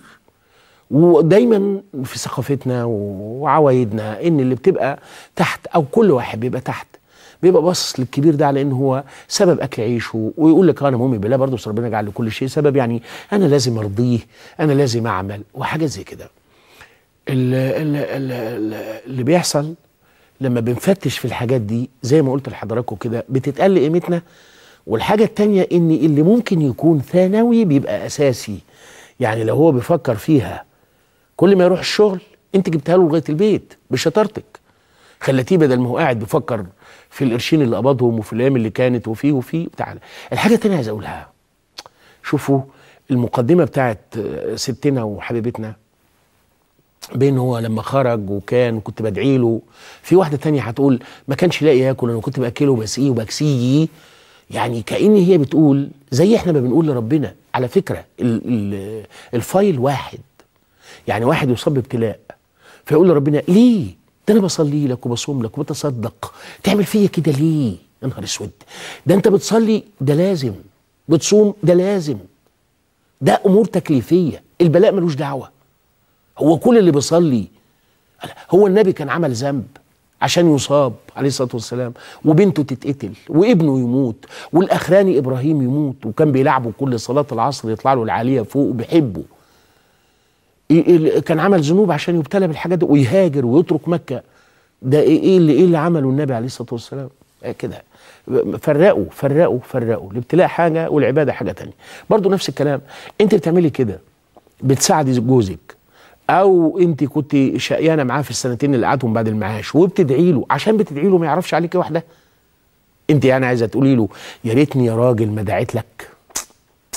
ودايما في ثقافتنا وعوايدنا ان اللي بتبقى تحت او كل واحد بيبقى تحت بيبقى باصص للكبير ده على ان هو سبب اكل عيشه ويقول لك انا مؤمن بالله برضه بس ربنا جعل لكل شيء سبب يعني انا لازم ارضيه انا لازم اعمل وحاجات زي كده ال- ال- ال- ال- اللي بيحصل لما بنفتش في الحاجات دي زي ما قلت لحضراتكم كده بتتقل قيمتنا والحاجة التانية ان اللي ممكن يكون ثانوي بيبقى اساسي يعني لو هو بيفكر فيها كل ما يروح الشغل انت جبتها له لغاية البيت بشطارتك خلتيه بدل ما هو قاعد بيفكر في القرشين اللي قبضهم وفي الايام اللي كانت وفيه وفيه تعالى الحاجة التانية عايز اقولها شوفوا المقدمة بتاعت آه، ستنا وحبيبتنا بين هو لما خرج وكان وكنت بدعي له في واحده تانية هتقول ما كانش لاقي ياكل انا كنت باكله وبسقيه وبكسيه يعني كأن هي بتقول زي احنا ما بنقول لربنا على فكره ال ال الفايل واحد يعني واحد يصاب بابتلاء فيقول لربنا ليه؟ ده انا بصلي لك وبصوم لك وبتصدق تعمل فيا كده ليه؟ يا نهار اسود ده انت بتصلي ده لازم بتصوم ده لازم ده امور تكليفيه البلاء ملوش دعوه هو كل اللي بيصلي هو النبي كان عمل ذنب عشان يصاب عليه الصلاه والسلام وبنته تتقتل وابنه يموت والاخراني ابراهيم يموت وكان بيلعبه كل صلاه العصر يطلع له العاليه فوق وبيحبه إيه- إيه- كان عمل ذنوب عشان يبتلى بالحاجات دي ويهاجر ويترك مكه ده ايه إيه اللي ايه اللي عمله النبي عليه الصلاه والسلام إيه كده فرقوا فرقوا فرقوا الابتلاء حاجه والعباده حاجه تانية برضو نفس الكلام انت بتعملي كده بتساعدي جوزك او انت كنت شقيانه معاه في السنتين اللي قعدهم بعد المعاش وبتدعي له عشان بتدعي له ما يعرفش عليك واحده انت يعني عايزه تقولي له يا ريتني يا راجل ما دعيت لك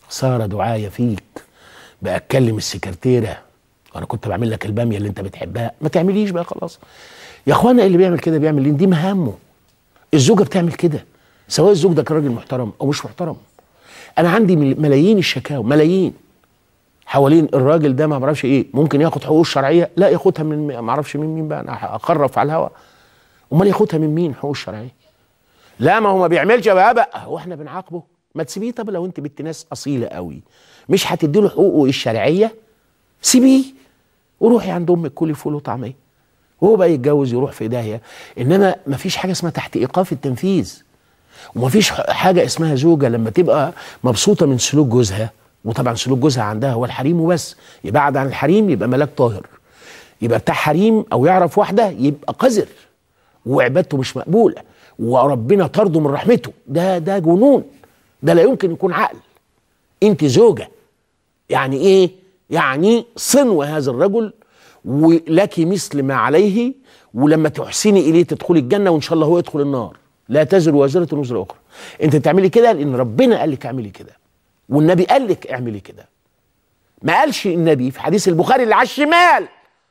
ساره دعايه فيك بقى اتكلم السكرتيره وانا كنت بعمل لك الباميه اللي انت بتحبها ما تعمليش بقى خلاص يا اخوانا اللي بيعمل كده بيعمل ليه دي مهامه الزوجه بتعمل كده سواء الزوج ده كان راجل محترم او مش محترم انا عندي مل- ملايين الشكاوى ملايين حوالين الراجل ده ما بعرفش ايه ممكن ياخد حقوقه الشرعيه لا ياخدها من ما اعرفش من مين بقى انا اخرف على الهوا امال ياخدها من مين حقوقه الشرعيه لا ما هو ما بيعملش بقى بقى هو احنا بنعاقبه ما تسيبيه طب لو انت بنت ناس اصيله قوي مش هتدي له حقوقه الشرعيه سيبيه وروحي عند امك كلي فول وطعميه وهو بقى يتجوز يروح في داهيه انما ما فيش حاجه اسمها تحت ايقاف التنفيذ وما فيش حاجه اسمها زوجه لما تبقى مبسوطه من سلوك جوزها وطبعا سلوك جوزها عندها هو الحريم وبس يبعد عن الحريم يبقى ملاك طاهر يبقى بتاع حريم او يعرف واحده يبقى قذر وعبادته مش مقبوله وربنا طرده من رحمته ده ده جنون ده لا يمكن يكون عقل انت زوجه يعني ايه يعني صنو هذا الرجل ولك مثل ما عليه ولما تحسني اليه تدخلي الجنه وان شاء الله هو يدخل النار لا تزر وازره وزر اخرى انت تعملي كده لان ربنا قال لك اعملي كده والنبي قال لك اعملي كده ما قالش النبي في حديث البخاري اللي على الشمال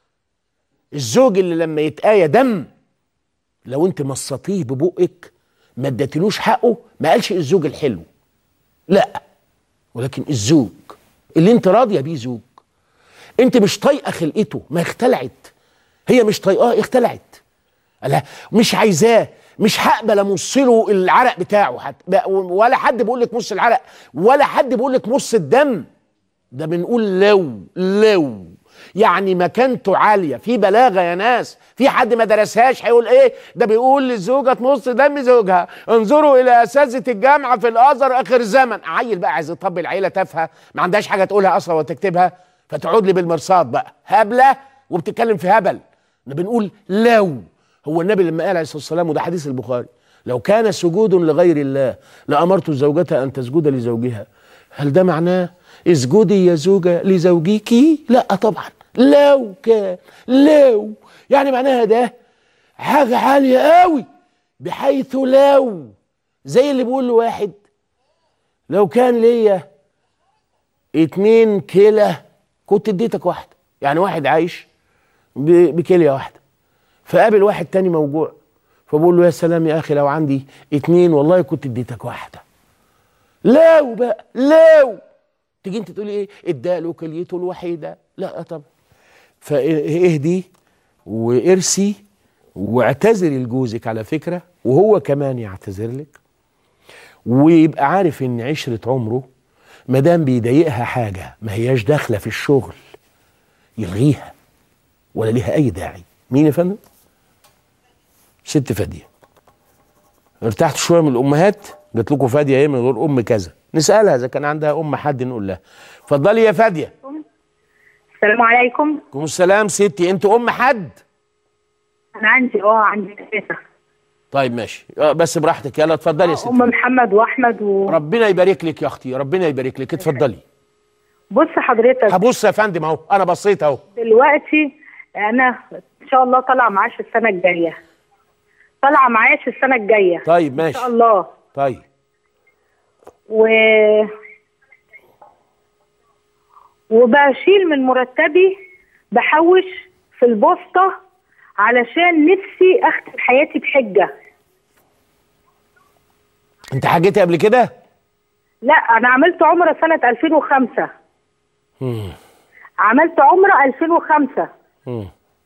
الزوج اللي لما يتآية دم لو انت مصطيه ببقك ما اديتلوش حقه ما قالش الزوج الحلو لا ولكن الزوج اللي انت راضيه بيه زوج انت مش طايقه خلقته ما اختلعت هي مش طايقاه اختلعت لا مش عايزاه مش هقبل امص له العرق بتاعه حتى ولا حد بيقول لك مص العرق ولا حد بيقول لك مص الدم ده بنقول لو لو يعني مكانته عاليه في بلاغه يا ناس في حد ما درسهاش هيقول ايه ده بيقول للزوجه تمص دم زوجها انظروا الى اساتذه الجامعه في الازهر اخر زمن عيل بقى عايز يطبل عيله تافهه ما عندهاش حاجه تقولها اصلا وتكتبها فتقعد لي بالمرصاد بقى هبله وبتتكلم في هبل ده بنقول لو هو النبي لما قال عليه الصلاه والسلام وده حديث البخاري لو كان سجود لغير الله لامرت زوجتها ان تسجد لزوجها هل ده معناه اسجدي يا زوجة لزوجك لا طبعا لو كان لو يعني معناها ده حاجة عالية قوي بحيث لو زي اللي بيقول لواحد لو كان ليا اتنين كلى كنت اديتك واحدة يعني واحد عايش ب- بكلية واحدة فقابل واحد تاني موجوع فبقول له يا سلام يا اخي لو عندي اتنين والله كنت اديتك واحدة لو بقى لو تيجي انت تقولي ايه اداله كليته الوحيده لا طبعا فاهدي وارسي واعتذري لجوزك على فكره وهو كمان يعتذر لك ويبقى عارف ان عشره عمره ما دام بيضايقها حاجه ما هياش داخله في الشغل يلغيها ولا ليها اي داعي مين يا فندم ست فاديه ارتحت شويه من الامهات جات لكم فاديه ايه من غير ام كذا نسالها اذا كان عندها ام حد نقول لها اتفضلي يا فاديه السلام عليكم عليكم السلام ستي انت ام حد انا عندي اه عندي ثلاثه طيب ماشي اه بس براحتك يلا اتفضلي يا ستي ام محمد واحمد و... ربنا يبارك لك يا اختي ربنا يبارك لك اتفضلي بص حضرتك هبص يا فندم اهو انا بصيت اهو دلوقتي انا ان شاء الله طالعه معاش السنه الجايه طالعه معاش السنه الجايه طيب ان ماشي شاء الله طيب و وبشيل من مرتبي بحوش في البوسطه علشان نفسي اختم حياتي بحجه انت حاجتي قبل كده لا انا عملت عمره سنه 2005 مم. عملت عمره 2005 مم.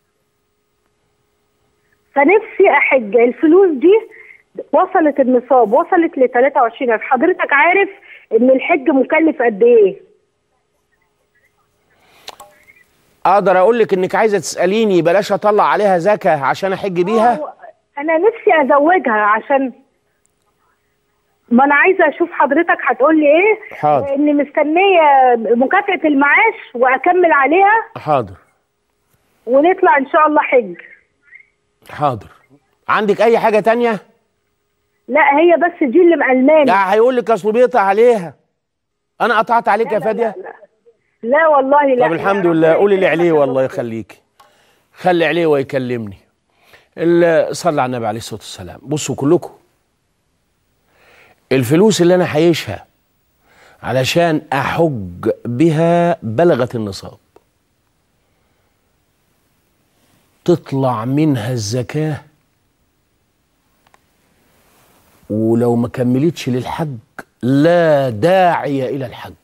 فنفسي احج الفلوس دي وصلت النصاب وصلت ل 23000 حضرتك عارف ان الحج مكلف قد ايه اقدر اقول لك انك عايزه تساليني بلاش اطلع عليها زكاه عشان احج بيها هو انا نفسي ازوجها عشان ما انا عايزه اشوف حضرتك هتقول لي ايه حاضر. اني مستنيه مكافاه المعاش واكمل عليها حاضر ونطلع ان شاء الله حج حاضر عندك اي حاجه تانية لا هي بس دي اللي مقلماني لا هيقول لك اصله بيقطع عليها انا قطعت عليك يا فاديه لا والله لا طب الحمد لله قولي لي عليه والله يخليك خلي عليه ويكلمني ال- صلى على النبي عليه الصلاه والسلام بصوا كلكم الفلوس اللي انا حايشها علشان احج بها بلغت النصاب تطلع منها الزكاه ولو ما كملتش للحج لا داعي الى الحج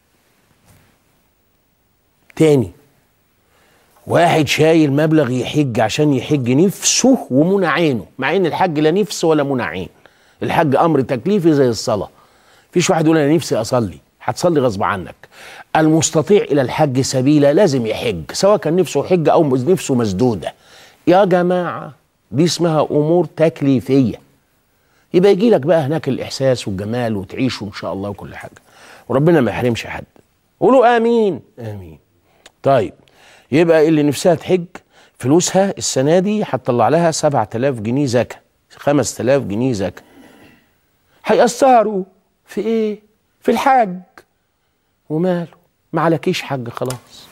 تاني واحد شايل مبلغ يحج عشان يحج نفسه ومنى عينه مع ان الحج لا نفس ولا منى عين الحج امر تكليفي زي الصلاه فيش واحد يقول انا نفسي اصلي هتصلي غصب عنك المستطيع الى الحج سبيلا لازم يحج سواء كان نفسه حج او نفسه مسدوده يا جماعه دي اسمها امور تكليفيه يبقى يجي لك بقى هناك الاحساس والجمال وتعيشه ان شاء الله وكل حاجه وربنا ما يحرمش حد قولوا امين امين طيب يبقى اللي نفسها تحج فلوسها السنه دي هتطلع لها 7000 جنيه زكاه 5000 جنيه زكاه هيأثروا في ايه في الحج وماله ما عليكيش حج خلاص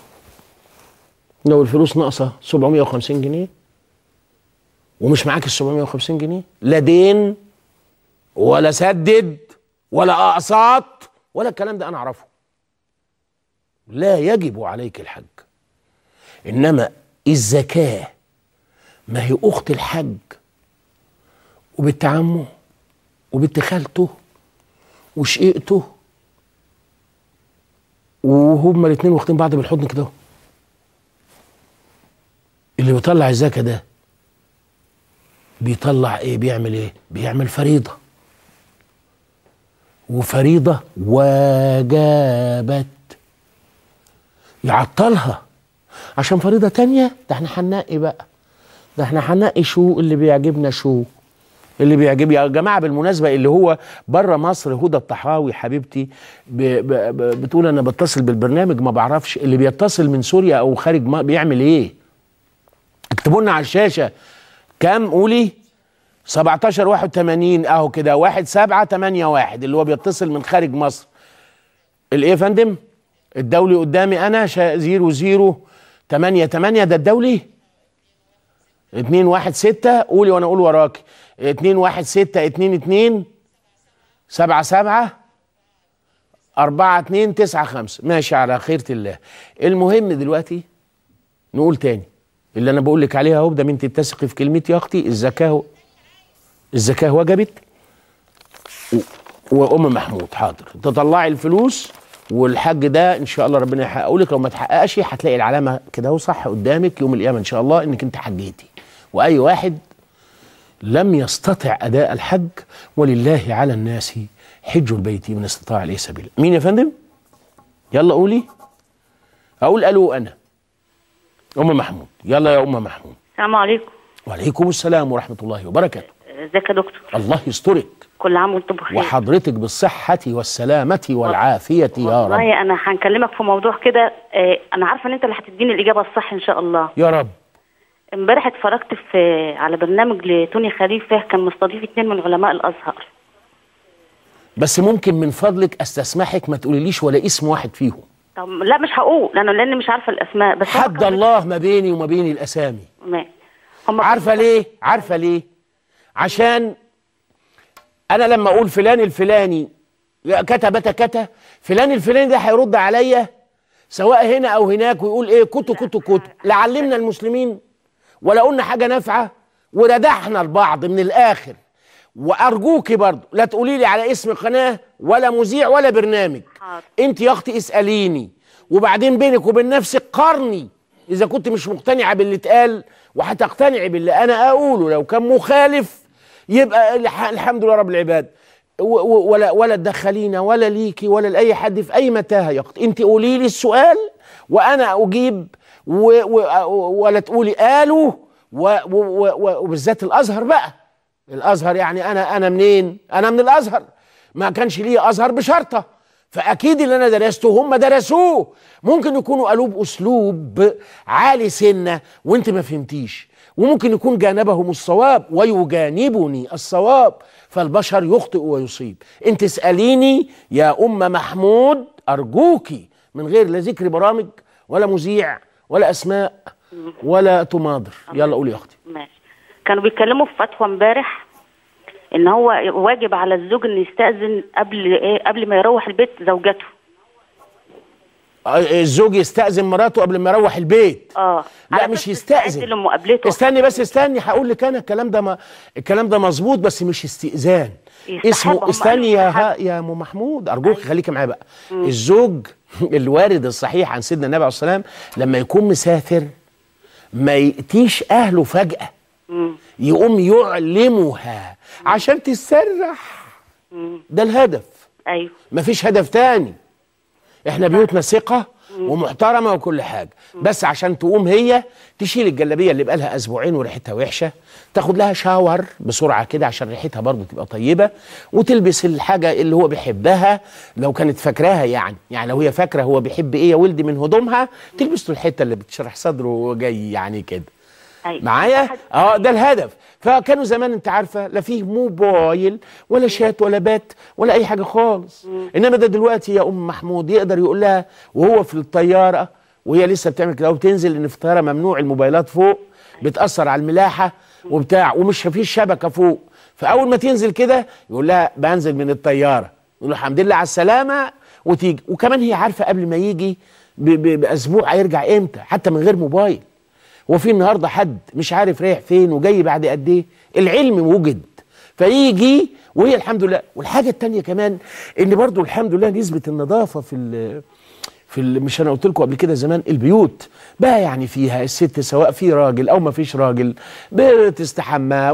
لو الفلوس ناقصه 750 جنيه ومش معاك ال 750 جنيه لا دين ولا سدد ولا اقساط ولا الكلام ده انا اعرفه لا يجب عليك الحج انما الزكاه ما هي اخت الحج وبنت عمه وبنت خالته وشقيقته وهما الاثنين واخدين بعض بالحضن كده اللي بيطلع الزكاه ده بيطلع ايه بيعمل ايه بيعمل فريضه وفريضه وجبت يعطلها عشان فريضه تانية ده احنا هننقي بقى ده احنا هننقي شو اللي بيعجبنا شو اللي بيعجب يا جماعه بالمناسبه اللي هو بره مصر هدى الطحاوي حبيبتي ب ب ب بتقول انا بتصل بالبرنامج ما بعرفش اللي بيتصل من سوريا او خارج ما بيعمل ايه اكتبوا لنا على الشاشه كام قولي 17 81 اهو كده 1 7 8 1 اللي هو بيتصل من خارج مصر الايه يا فندم الدولي قدامي انا 0 0 8 8 ده الدولي 2 1 6 قولي وانا اقول وراكي 2 1 6 2 2 7 7 4 2 9 5 ماشي على خيرة الله المهم دلوقتي نقول تاني اللي انا بقول لك عليها اهو ده من تتسقي في كلمتي يا اختي الزكاه الزكاه وجبت و- وام محمود حاضر تطلعي الفلوس والحج ده ان شاء الله ربنا يحققه لك لو ما تحققش هتلاقي العلامه كده اهو صح قدامك يوم القيامه ان شاء الله انك انت حجيتي واي واحد لم يستطع اداء الحج ولله على الناس حج البيت من استطاع اليه سبيلا مين يا فندم يلا قولي اقول الو انا ام محمود يلا يا ام محمود السلام عليكم وعليكم السلام ورحمه الله وبركاته ازيك يا دكتور الله يسترك كل عام وانتم بخير وحضرتك بالصحه والسلامه والعافيه يا رب والله انا هنكلمك في موضوع كده آه، انا عارفه ان انت اللي هتديني الاجابه الصح ان شاء الله يا رب امبارح اتفرجت في على برنامج لتوني خليفه كان مستضيف اتنين من علماء الازهر بس ممكن من فضلك استسمحك ما تقوليليش ولا اسم واحد فيهم طب لا مش هقول انا لاني مش عارفه الاسماء بس هو حد كان- الله ما بيني وما بين الاسامي ما- هم عارفه ليه عارفه ليه عشان انا لما اقول فلان الفلاني كتب كتا فلان الفلاني ده هيرد عليا سواء هنا او هناك ويقول ايه كتو كتو كتو لا علمنا المسلمين ولا قلنا حاجه نافعه وردحنا البعض من الاخر وارجوكي برضو لا تقولي لي على اسم قناه ولا مذيع ولا برنامج حاضر. انت يا اختي اساليني وبعدين بينك وبين نفسك قارني اذا كنت مش مقتنعه باللي اتقال وهتقتنعي باللي انا اقوله لو كان مخالف يبقى الح- الحمد لله رب العباد و- و- ولا ولا تدخلينا ولا ليكي ولا لاي حد في اي متاهه يا اختي انت قولي لي السؤال وانا اجيب و و ولا تقولي قالوا و- و- و- وبالذات الازهر بقى الازهر يعني انا انا منين انا من الازهر ما كانش ليه ازهر بشرطه فاكيد اللي انا درسته هم درسوه ممكن يكونوا قالوه باسلوب عالي سنه وانت ما فهمتيش وممكن يكون جانبهم الصواب ويجانبني الصواب فالبشر يخطئ ويصيب انت اساليني يا ام محمود ارجوكي من غير لا ذكر برامج ولا مذيع ولا اسماء ولا تماضر يلا قولي يا اختي ماشي كانوا بيتكلموا في فتوى امبارح ان هو واجب على الزوج ان يستأذن قبل ايه قبل ما يروح البيت زوجته آه، الزوج يستأذن مراته قبل ما يروح البيت اه لا على مش أساس يستأذن يستعد لمقابلته استني بس استني هقول لك انا الكلام ده ما الكلام ده مظبوط بس مش استئذان يستحب، هم اسمه قالوا استني يا يستحب. ها يا ام محمود ارجوك خليكي معايا بقى الزوج الوارد الصحيح عن سيدنا النبي عليه الصلاه والسلام لما يكون مسافر ما ياتيش اهله فجاه يقوم يعلمها عشان تسرح ده الهدف ايوه مفيش هدف تاني احنا بيوتنا ثقة ومحترمة وكل حاجة بس عشان تقوم هي تشيل الجلابية اللي بقالها أسبوعين وريحتها وحشة تاخد لها شاور بسرعة كده عشان ريحتها برضه تبقى طيبة وتلبس الحاجة اللي هو بيحبها لو كانت فاكراها يعني يعني لو هي فاكرة هو بيحب ايه يا ولدي من هدومها تلبس له الحتة اللي بتشرح صدره وجاي يعني كده ايوه معايا اه ده الهدف فكانوا زمان انت عارفه لا فيه موبايل ولا شات ولا بات ولا اي حاجه خالص انما ده دلوقتي يا ام محمود يقدر يقول لها وهو في الطياره وهي لسه بتعمل كده وبتنزل ان في الطياره ممنوع الموبايلات فوق بتاثر على الملاحه وبتاع ومش فيش شبكه فوق فاول ما تنزل كده يقول لها بنزل من الطياره يقول له الحمد لله على السلامه وتيجي وكمان هي عارفه قبل ما يجي ب- ب- باسبوع هيرجع امتى حتى من غير موبايل هو في النهارده حد مش عارف رايح فين وجاي بعد قد ايه العلم وجد فيجي وهي الحمد لله والحاجه التانية كمان ان برضو الحمد لله نسبه النظافه في ال في ال مش انا قلت لكم قبل كده زمان البيوت بقى يعني فيها الست سواء في راجل او ما فيش راجل بتستحمى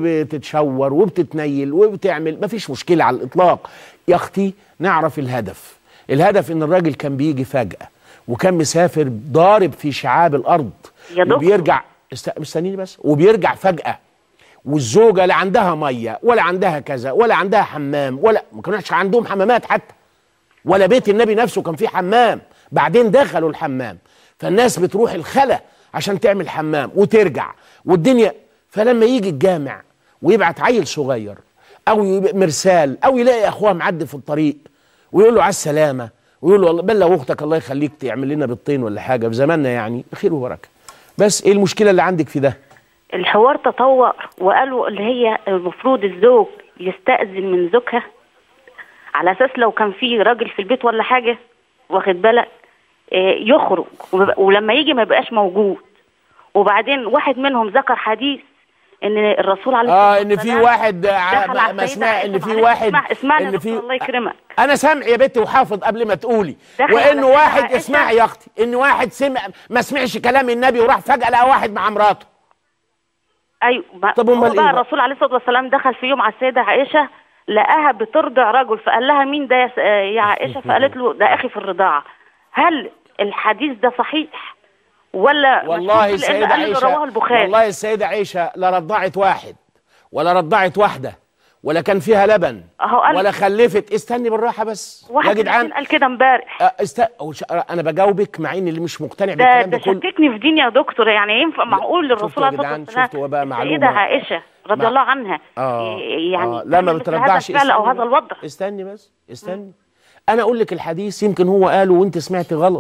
وبتتشور وبتتنيل وبتعمل ما فيش مشكله على الاطلاق يا اختي نعرف الهدف الهدف ان الراجل كان بيجي فجاه وكان مسافر ضارب في شعاب الارض يا دكتور. وبيرجع است... مستنيني بس وبيرجع فجاه والزوجه لا عندها ميه ولا عندها كذا ولا عندها حمام ولا ما كانش عندهم حمامات حتى ولا بيت النبي نفسه كان فيه حمام بعدين دخلوا الحمام فالناس بتروح الخلا عشان تعمل حمام وترجع والدنيا فلما يجي الجامع ويبعت عيل صغير او يبقى مرسال او يلاقي اخوه معدي في الطريق ويقول له على السلامه ويقول له والله بلغ اختك الله يخليك تعمل لنا بيضتين ولا حاجه في زماننا يعني خير وبركه بس ايه المشكله اللي عندك في ده الحوار تطور وقالوا اللي هي المفروض الزوج يستأذن من زوجها على اساس لو كان في راجل في البيت ولا حاجه واخد بالك آه، يخرج وب- ولما يجي ما يبقاش موجود وبعدين واحد منهم ذكر حديث ان الرسول عليه اه الصلاة ان في والسلام واحد ع- دخل على ما السيدة اسمع عائشة ان في معلش، واحد اسمع اسمعني يا ان في دكتور، الله يكرمك انا سامع يا بنتي وحافظ قبل ما تقولي دخل وان على السيدة واحد عائشة. اسمعي يا اختي ان واحد سمع ما سمعش كلام النبي وراح فجاه لقى واحد مع مراته ايوه ما- طب هو أمال بقى إيه بقى؟ الرسول عليه الصلاه والسلام دخل في يوم على السيده عائشه لقاها بترضع رجل فقال لها مين ده يا س- آه يا عائشه فقالت له ده اخي في الرضاعه هل الحديث ده صحيح ولا والله مشهور؟ لأن السيده قال اللي رواه عائشه البخاري والله السيده عائشه لا رضعت واحد ولا رضعت واحده ولا كان فيها لبن أهو قال- ولا خلفت استني بالراحه بس يا واحد جدعان مسكين قال كده امبارح آه، است... أو ش... انا بجاوبك مع ان اللي مش مقتنع ده بالكلام ده ده كله شككني في دين يا دكتور يعني ينفع معقول شفتوا للرسول يا عليه الصلاه جدعان؟ والسلام شفتوا بقى معلومة؟ السيده عائشه رضي مع- الله عنها اه يعني آه. لا ما تعمل مثل هذا بترضعش الفعل او استني هذا بس. الوضع استني بس استني انا اقول لك الحديث يمكن هو قاله وانت سمعت غلط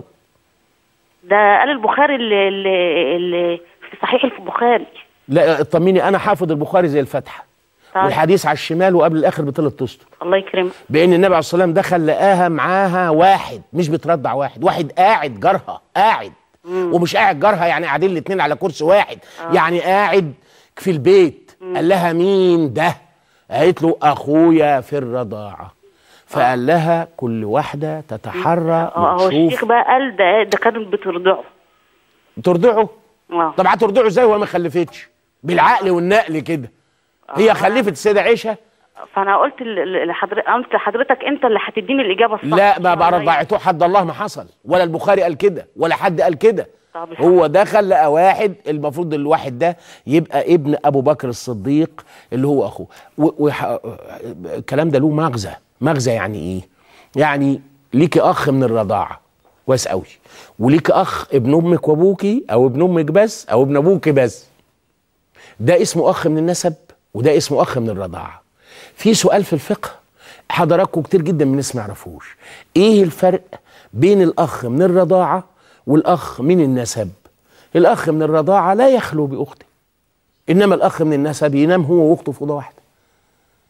ده قال البخاري اللي, اللي, اللي في صحيح البخاري لا اطمني انا حافظ البخاري زي الفتحه طيب. والحديث على الشمال وقبل الاخر بثلاث اسطر الله يكرمك بان النبي عليه الصلاه والسلام دخل لقاها معاها واحد مش بترضع واحد واحد قاعد جارها قاعد ومش قاعد جارها يعني قاعدين الاثنين على كرسي واحد يعني قاعد في البيت قال لها مين ده قالت له اخويا في الرضاعه فقال لها كل واحده تتحرى اه هو الشيخ وتشوف بقى قال ده ده كانت بترضعه ترضعه اه طب هترضعه ازاي وهي ما خلفتش بالعقل والنقل كده هي خلفت السيده عائشه فانا قلت ل- ل- لحضرتك قلت لحضرتك انت اللي هتديني الاجابه الصح لا ما إن شاء الله برضعته حد الله ما حصل ولا البخاري قال كده ولا حد قال كده طب الحمد هو دخل لقى واحد المفروض الواحد ده يبقى ابن ابو بكر الصديق اللي هو اخوه و- وح- الكلام ده له مغزى مغزى يعني ايه يعني ليكي اخ من الرضاعه كويس قوي وليكي اخ ابن امك وابوكي او ابن امك بس او ابن ابوكي بس ده اسمه اخ من النسب وده اسمه اخ من الرضاعه في سؤال في الفقه حضراتكم كتير جدا من الناس ما يعرفوش ايه الفرق بين الاخ من الرضاعه والاخ من النسب الاخ من الرضاعه لا يخلو باخته انما الاخ من النسب ينام هو واخته في اوضه واحده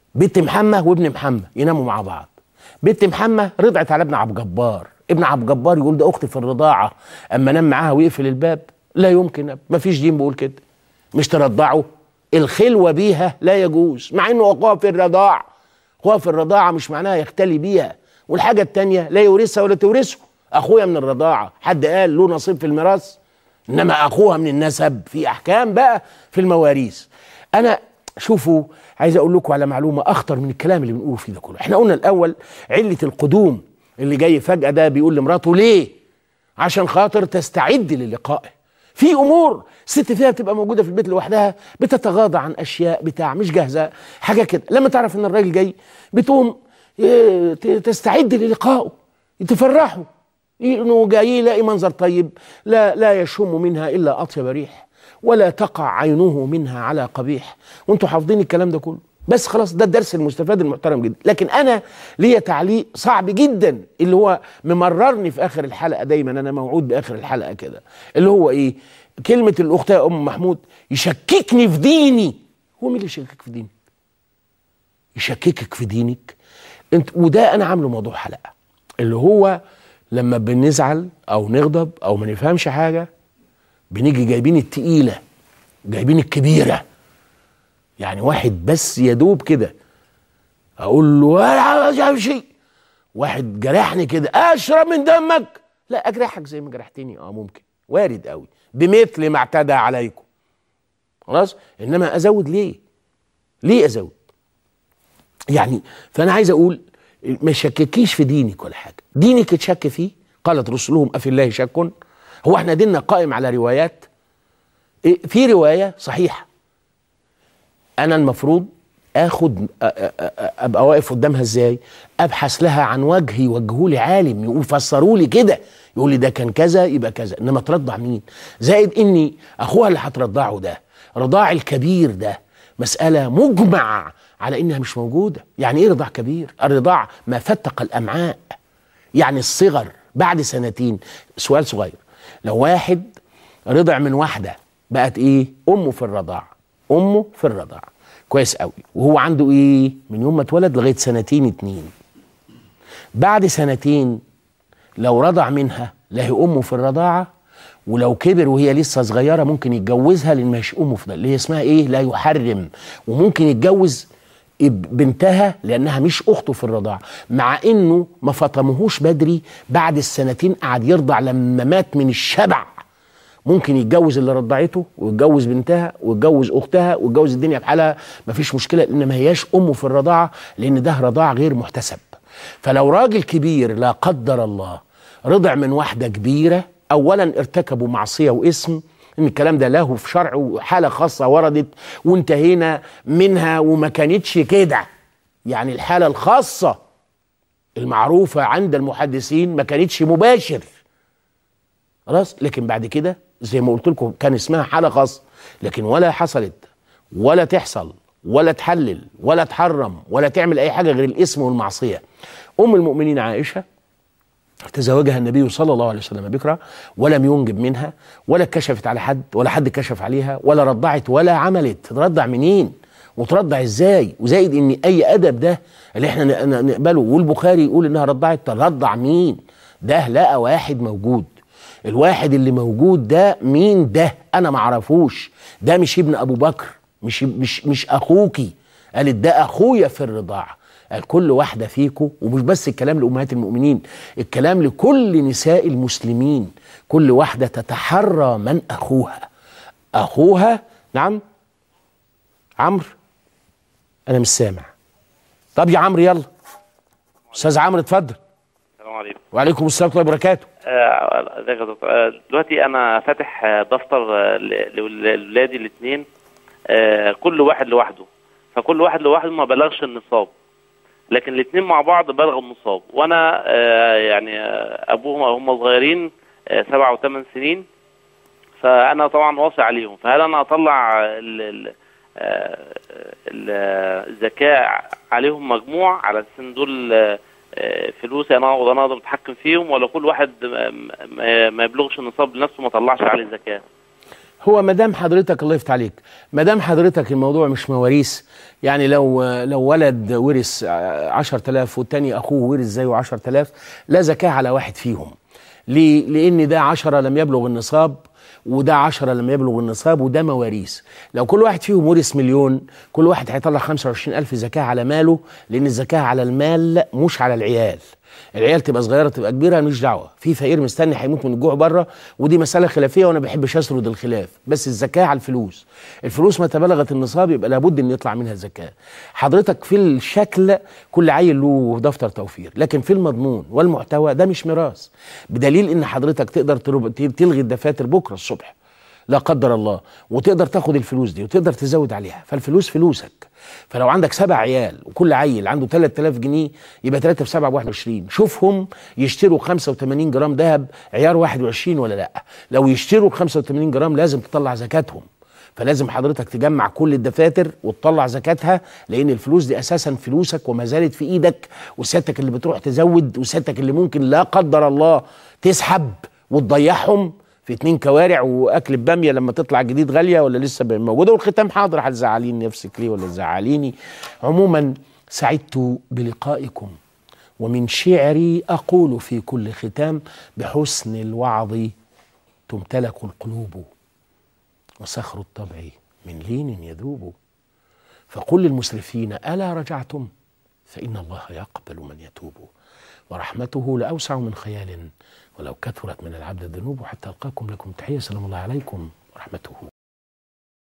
بنت محمد وابن محمد يناموا مع بعض بنت محمد رضعت على ابن عبد جبار ابن عبد جبار يقول ده اختي في الرضاعه اما نام معاها ويقفل الباب لا يمكن ما فيش دين بيقول كده مش ترضعه الخلوه بيها لا يجوز مع انه اخوها في الرضاع اخوها في الرضاعه مش معناها يختلي بيها والحاجه التانيه لا يورثها ولا تورثه اخويا من الرضاعه حد قال له نصيب في الميراث انما اخوها من النسب في احكام بقى في المواريث انا شوفوا عايز اقول لكم على معلومه اخطر من الكلام اللي بنقوله فيه ده كله احنا قلنا الاول عله القدوم اللي جاي فجاه ده بيقول لمراته ليه عشان خاطر تستعد للقائه في امور ست فيها بتبقى موجوده في البيت لوحدها بتتغاضى عن اشياء بتاع مش جاهزه حاجه كده لما تعرف ان الراجل جاي بتقوم إيه، ت- تستعد للقائه تفرحه انه جاي يلاقي منظر طيب لا لا يشم منها الا اطيب ريح ولا تقع عينه منها على قبيح وانتوا حافظين الكلام ده كله بس خلاص ده الدرس المستفاد المحترم جدا لكن انا ليا تعليق صعب جدا اللي هو ممررني في اخر الحلقه دايما انا موعود باخر الحلقه كده اللي هو ايه كلمه الاخت يا ام محمود يشككني في ديني هو مين اللي يشكك في ديني يشككك في دينك انت وده انا عامله موضوع حلقه اللي هو لما بنزعل او نغضب او ما نفهمش حاجه بنيجي جايبين التقيله جايبين الكبيره يعني واحد بس يدوب كده اقول له ولا عايز شيء واحد جرحني كده اشرب من دمك لا اجرحك زي ما جرحتني اه ممكن وارد قوي بمثل ما اعتدى عليكم خلاص انما ازود ليه ليه ازود يعني فانا عايز اقول ما شككيش في دينك ولا حاجه دينك تشك فيه قالت رسلهم افي الله شك هو احنا ديننا قائم على روايات إيه، في روايه صحيحه انا المفروض اخد أ- أ- أ- ابقى واقف قدامها ازاي ابحث لها عن وجه يوجهوا لي عالم يقول فسروا لي كده يقول لي ده كان كذا يبقى كذا انما ترضع مين زائد اني اخوها اللي هترضعه ده رضاع الكبير ده مساله مجمع على انها مش موجوده يعني ايه رضاع كبير الرضاع ما فتق الامعاء يعني الصغر بعد سنتين سؤال صغير لو واحد رضع من واحده بقت ايه امه في الرضاع امه في الرضاع كويس قوي وهو عنده ايه من يوم ما اتولد لغايه سنتين اتنين بعد سنتين لو رضع منها لا هي امه في الرضاعه ولو كبر وهي لسه صغيره ممكن يتجوزها لان مش امه في ده اللي هي اسمها ايه لا يحرم وممكن يتجوز اب- بنتها لانها مش اخته في الرضاعه مع انه ما فطمهوش بدري بعد السنتين قعد يرضع لما مات من الشبع ممكن يتجوز اللي رضعته ويتجوز بنتها ويتجوز اختها ويتجوز الدنيا بحالها مفيش مشكله لان ما هياش امه في الرضاعه لان ده رضاع غير محتسب فلو راجل كبير لا قدر الله رضع من واحده كبيره اولا ارتكبوا معصيه واسم ان الكلام ده له في شرع وحاله خاصه وردت وانتهينا منها وما كانتش كده يعني الحاله الخاصه المعروفه عند المحدثين ما كانتش مباشر خلاص لكن بعد كده زي ما قلت لكم كان اسمها حاله خاصه لكن ولا حصلت ولا تحصل ولا تحلل ولا تحرم ولا تعمل اي حاجه غير الاسم والمعصيه ام المؤمنين عائشه تزوجها النبي صلى الله عليه وسلم بكرة ولم ينجب منها ولا كشفت على حد ولا حد كشف عليها ولا رضعت ولا عملت ترضع منين وترضع ازاي وزائد ان اي ادب ده اللي احنا ن- ن- نقبله والبخاري يقول انها رضعت ترضع مين ده لقى واحد موجود الواحد اللي موجود ده مين ده انا معرفوش ده مش ابن ابو بكر مش مش مش اخوكي قالت ده اخويا في الرضاعه قال كل واحده فيكم ومش بس الكلام لامهات المؤمنين الكلام لكل نساء المسلمين كل واحده تتحرى من اخوها اخوها نعم عمرو انا مش سامع طب يا عمرو يلا استاذ عمرو اتفضل السلام عليكم وعليكم السلام ورحمه الله وبركاته آه، ازيك يا دكتور آه، دلوقتي انا فاتح آه، دفتر آه، ل- لاولادي الاثنين كل واحد لوحده فكل واحد لوحده ما بلغش النصاب لكن الاثنين مع بعض بلغوا النصاب وانا آه، يعني آه، ابوهم هم صغيرين آه، سبع وثمان سنين فانا طبعا واصي عليهم فهل انا اطلع ال- ال- آه، ال- الزكاه عليهم مجموع على اساس ان دول آه، آه، فلوسي انا اقدر انا اقدر اتحكم فيهم ولا كل واحد ما- ما ما يبلغش النصاب لنفسه ما طلعش عليه زكاه هو ما دام حضرتك الله يفتح عليك ما دام حضرتك الموضوع مش مواريث يعني لو لو ولد ورث 10000 والتاني اخوه ورث زيه 10000 لا زكاه على واحد فيهم ليه؟ لان ده 10 لم يبلغ النصاب وده 10 لم يبلغ النصاب وده مواريث لو كل واحد فيهم ورث مليون كل واحد هيطلع 25000 زكاه على ماله لان الزكاه على المال مش على العيال العيال تبقى صغيره تبقى كبيره مش دعوه في فقير مستني هيموت من الجوع بره ودي مساله خلافيه وانا ما بحبش اسرد الخلاف بس الزكاه على الفلوس الفلوس متى بلغت النصاب يبقى لابد ان يطلع منها زكاه حضرتك في الشكل كل عيل له دفتر توفير لكن في المضمون والمحتوى ده مش ميراث بدليل ان حضرتك تقدر ترب- تلغي الدفاتر بكره الصبح لا قدر الله وتقدر تاخد الفلوس دي وتقدر تزود عليها فالفلوس فلوسك فلو عندك سبع عيال وكل عيل عنده 3000 جنيه يبقى 3 في 7 ب 21 شوفهم يشتروا 85 جرام ذهب عيار 21 ولا لا لو يشتروا 85 جرام لازم تطلع زكاتهم فلازم حضرتك تجمع كل الدفاتر وتطلع زكاتها لان الفلوس دي اساسا فلوسك وما زالت في ايدك وسيادتك اللي بتروح تزود وسيادتك اللي ممكن لا قدر الله تسحب وتضيعهم في اتنين كوارع واكل باميه لما تطلع جديد غاليه ولا لسه موجوده والختام حاضر هتزعليني نفسك ليه ولا تزعليني عموما سعدت بلقائكم ومن شعري اقول في كل ختام بحسن الوعظ تمتلك القلوب وصخر الطبع من لين يذوب فقل للمسرفين الا رجعتم فان الله يقبل من يتوب ورحمته لاوسع من خيال ولو كثرت من العبد الذنوب حتى القاكم لكم تحيه سلام الله عليكم ورحمته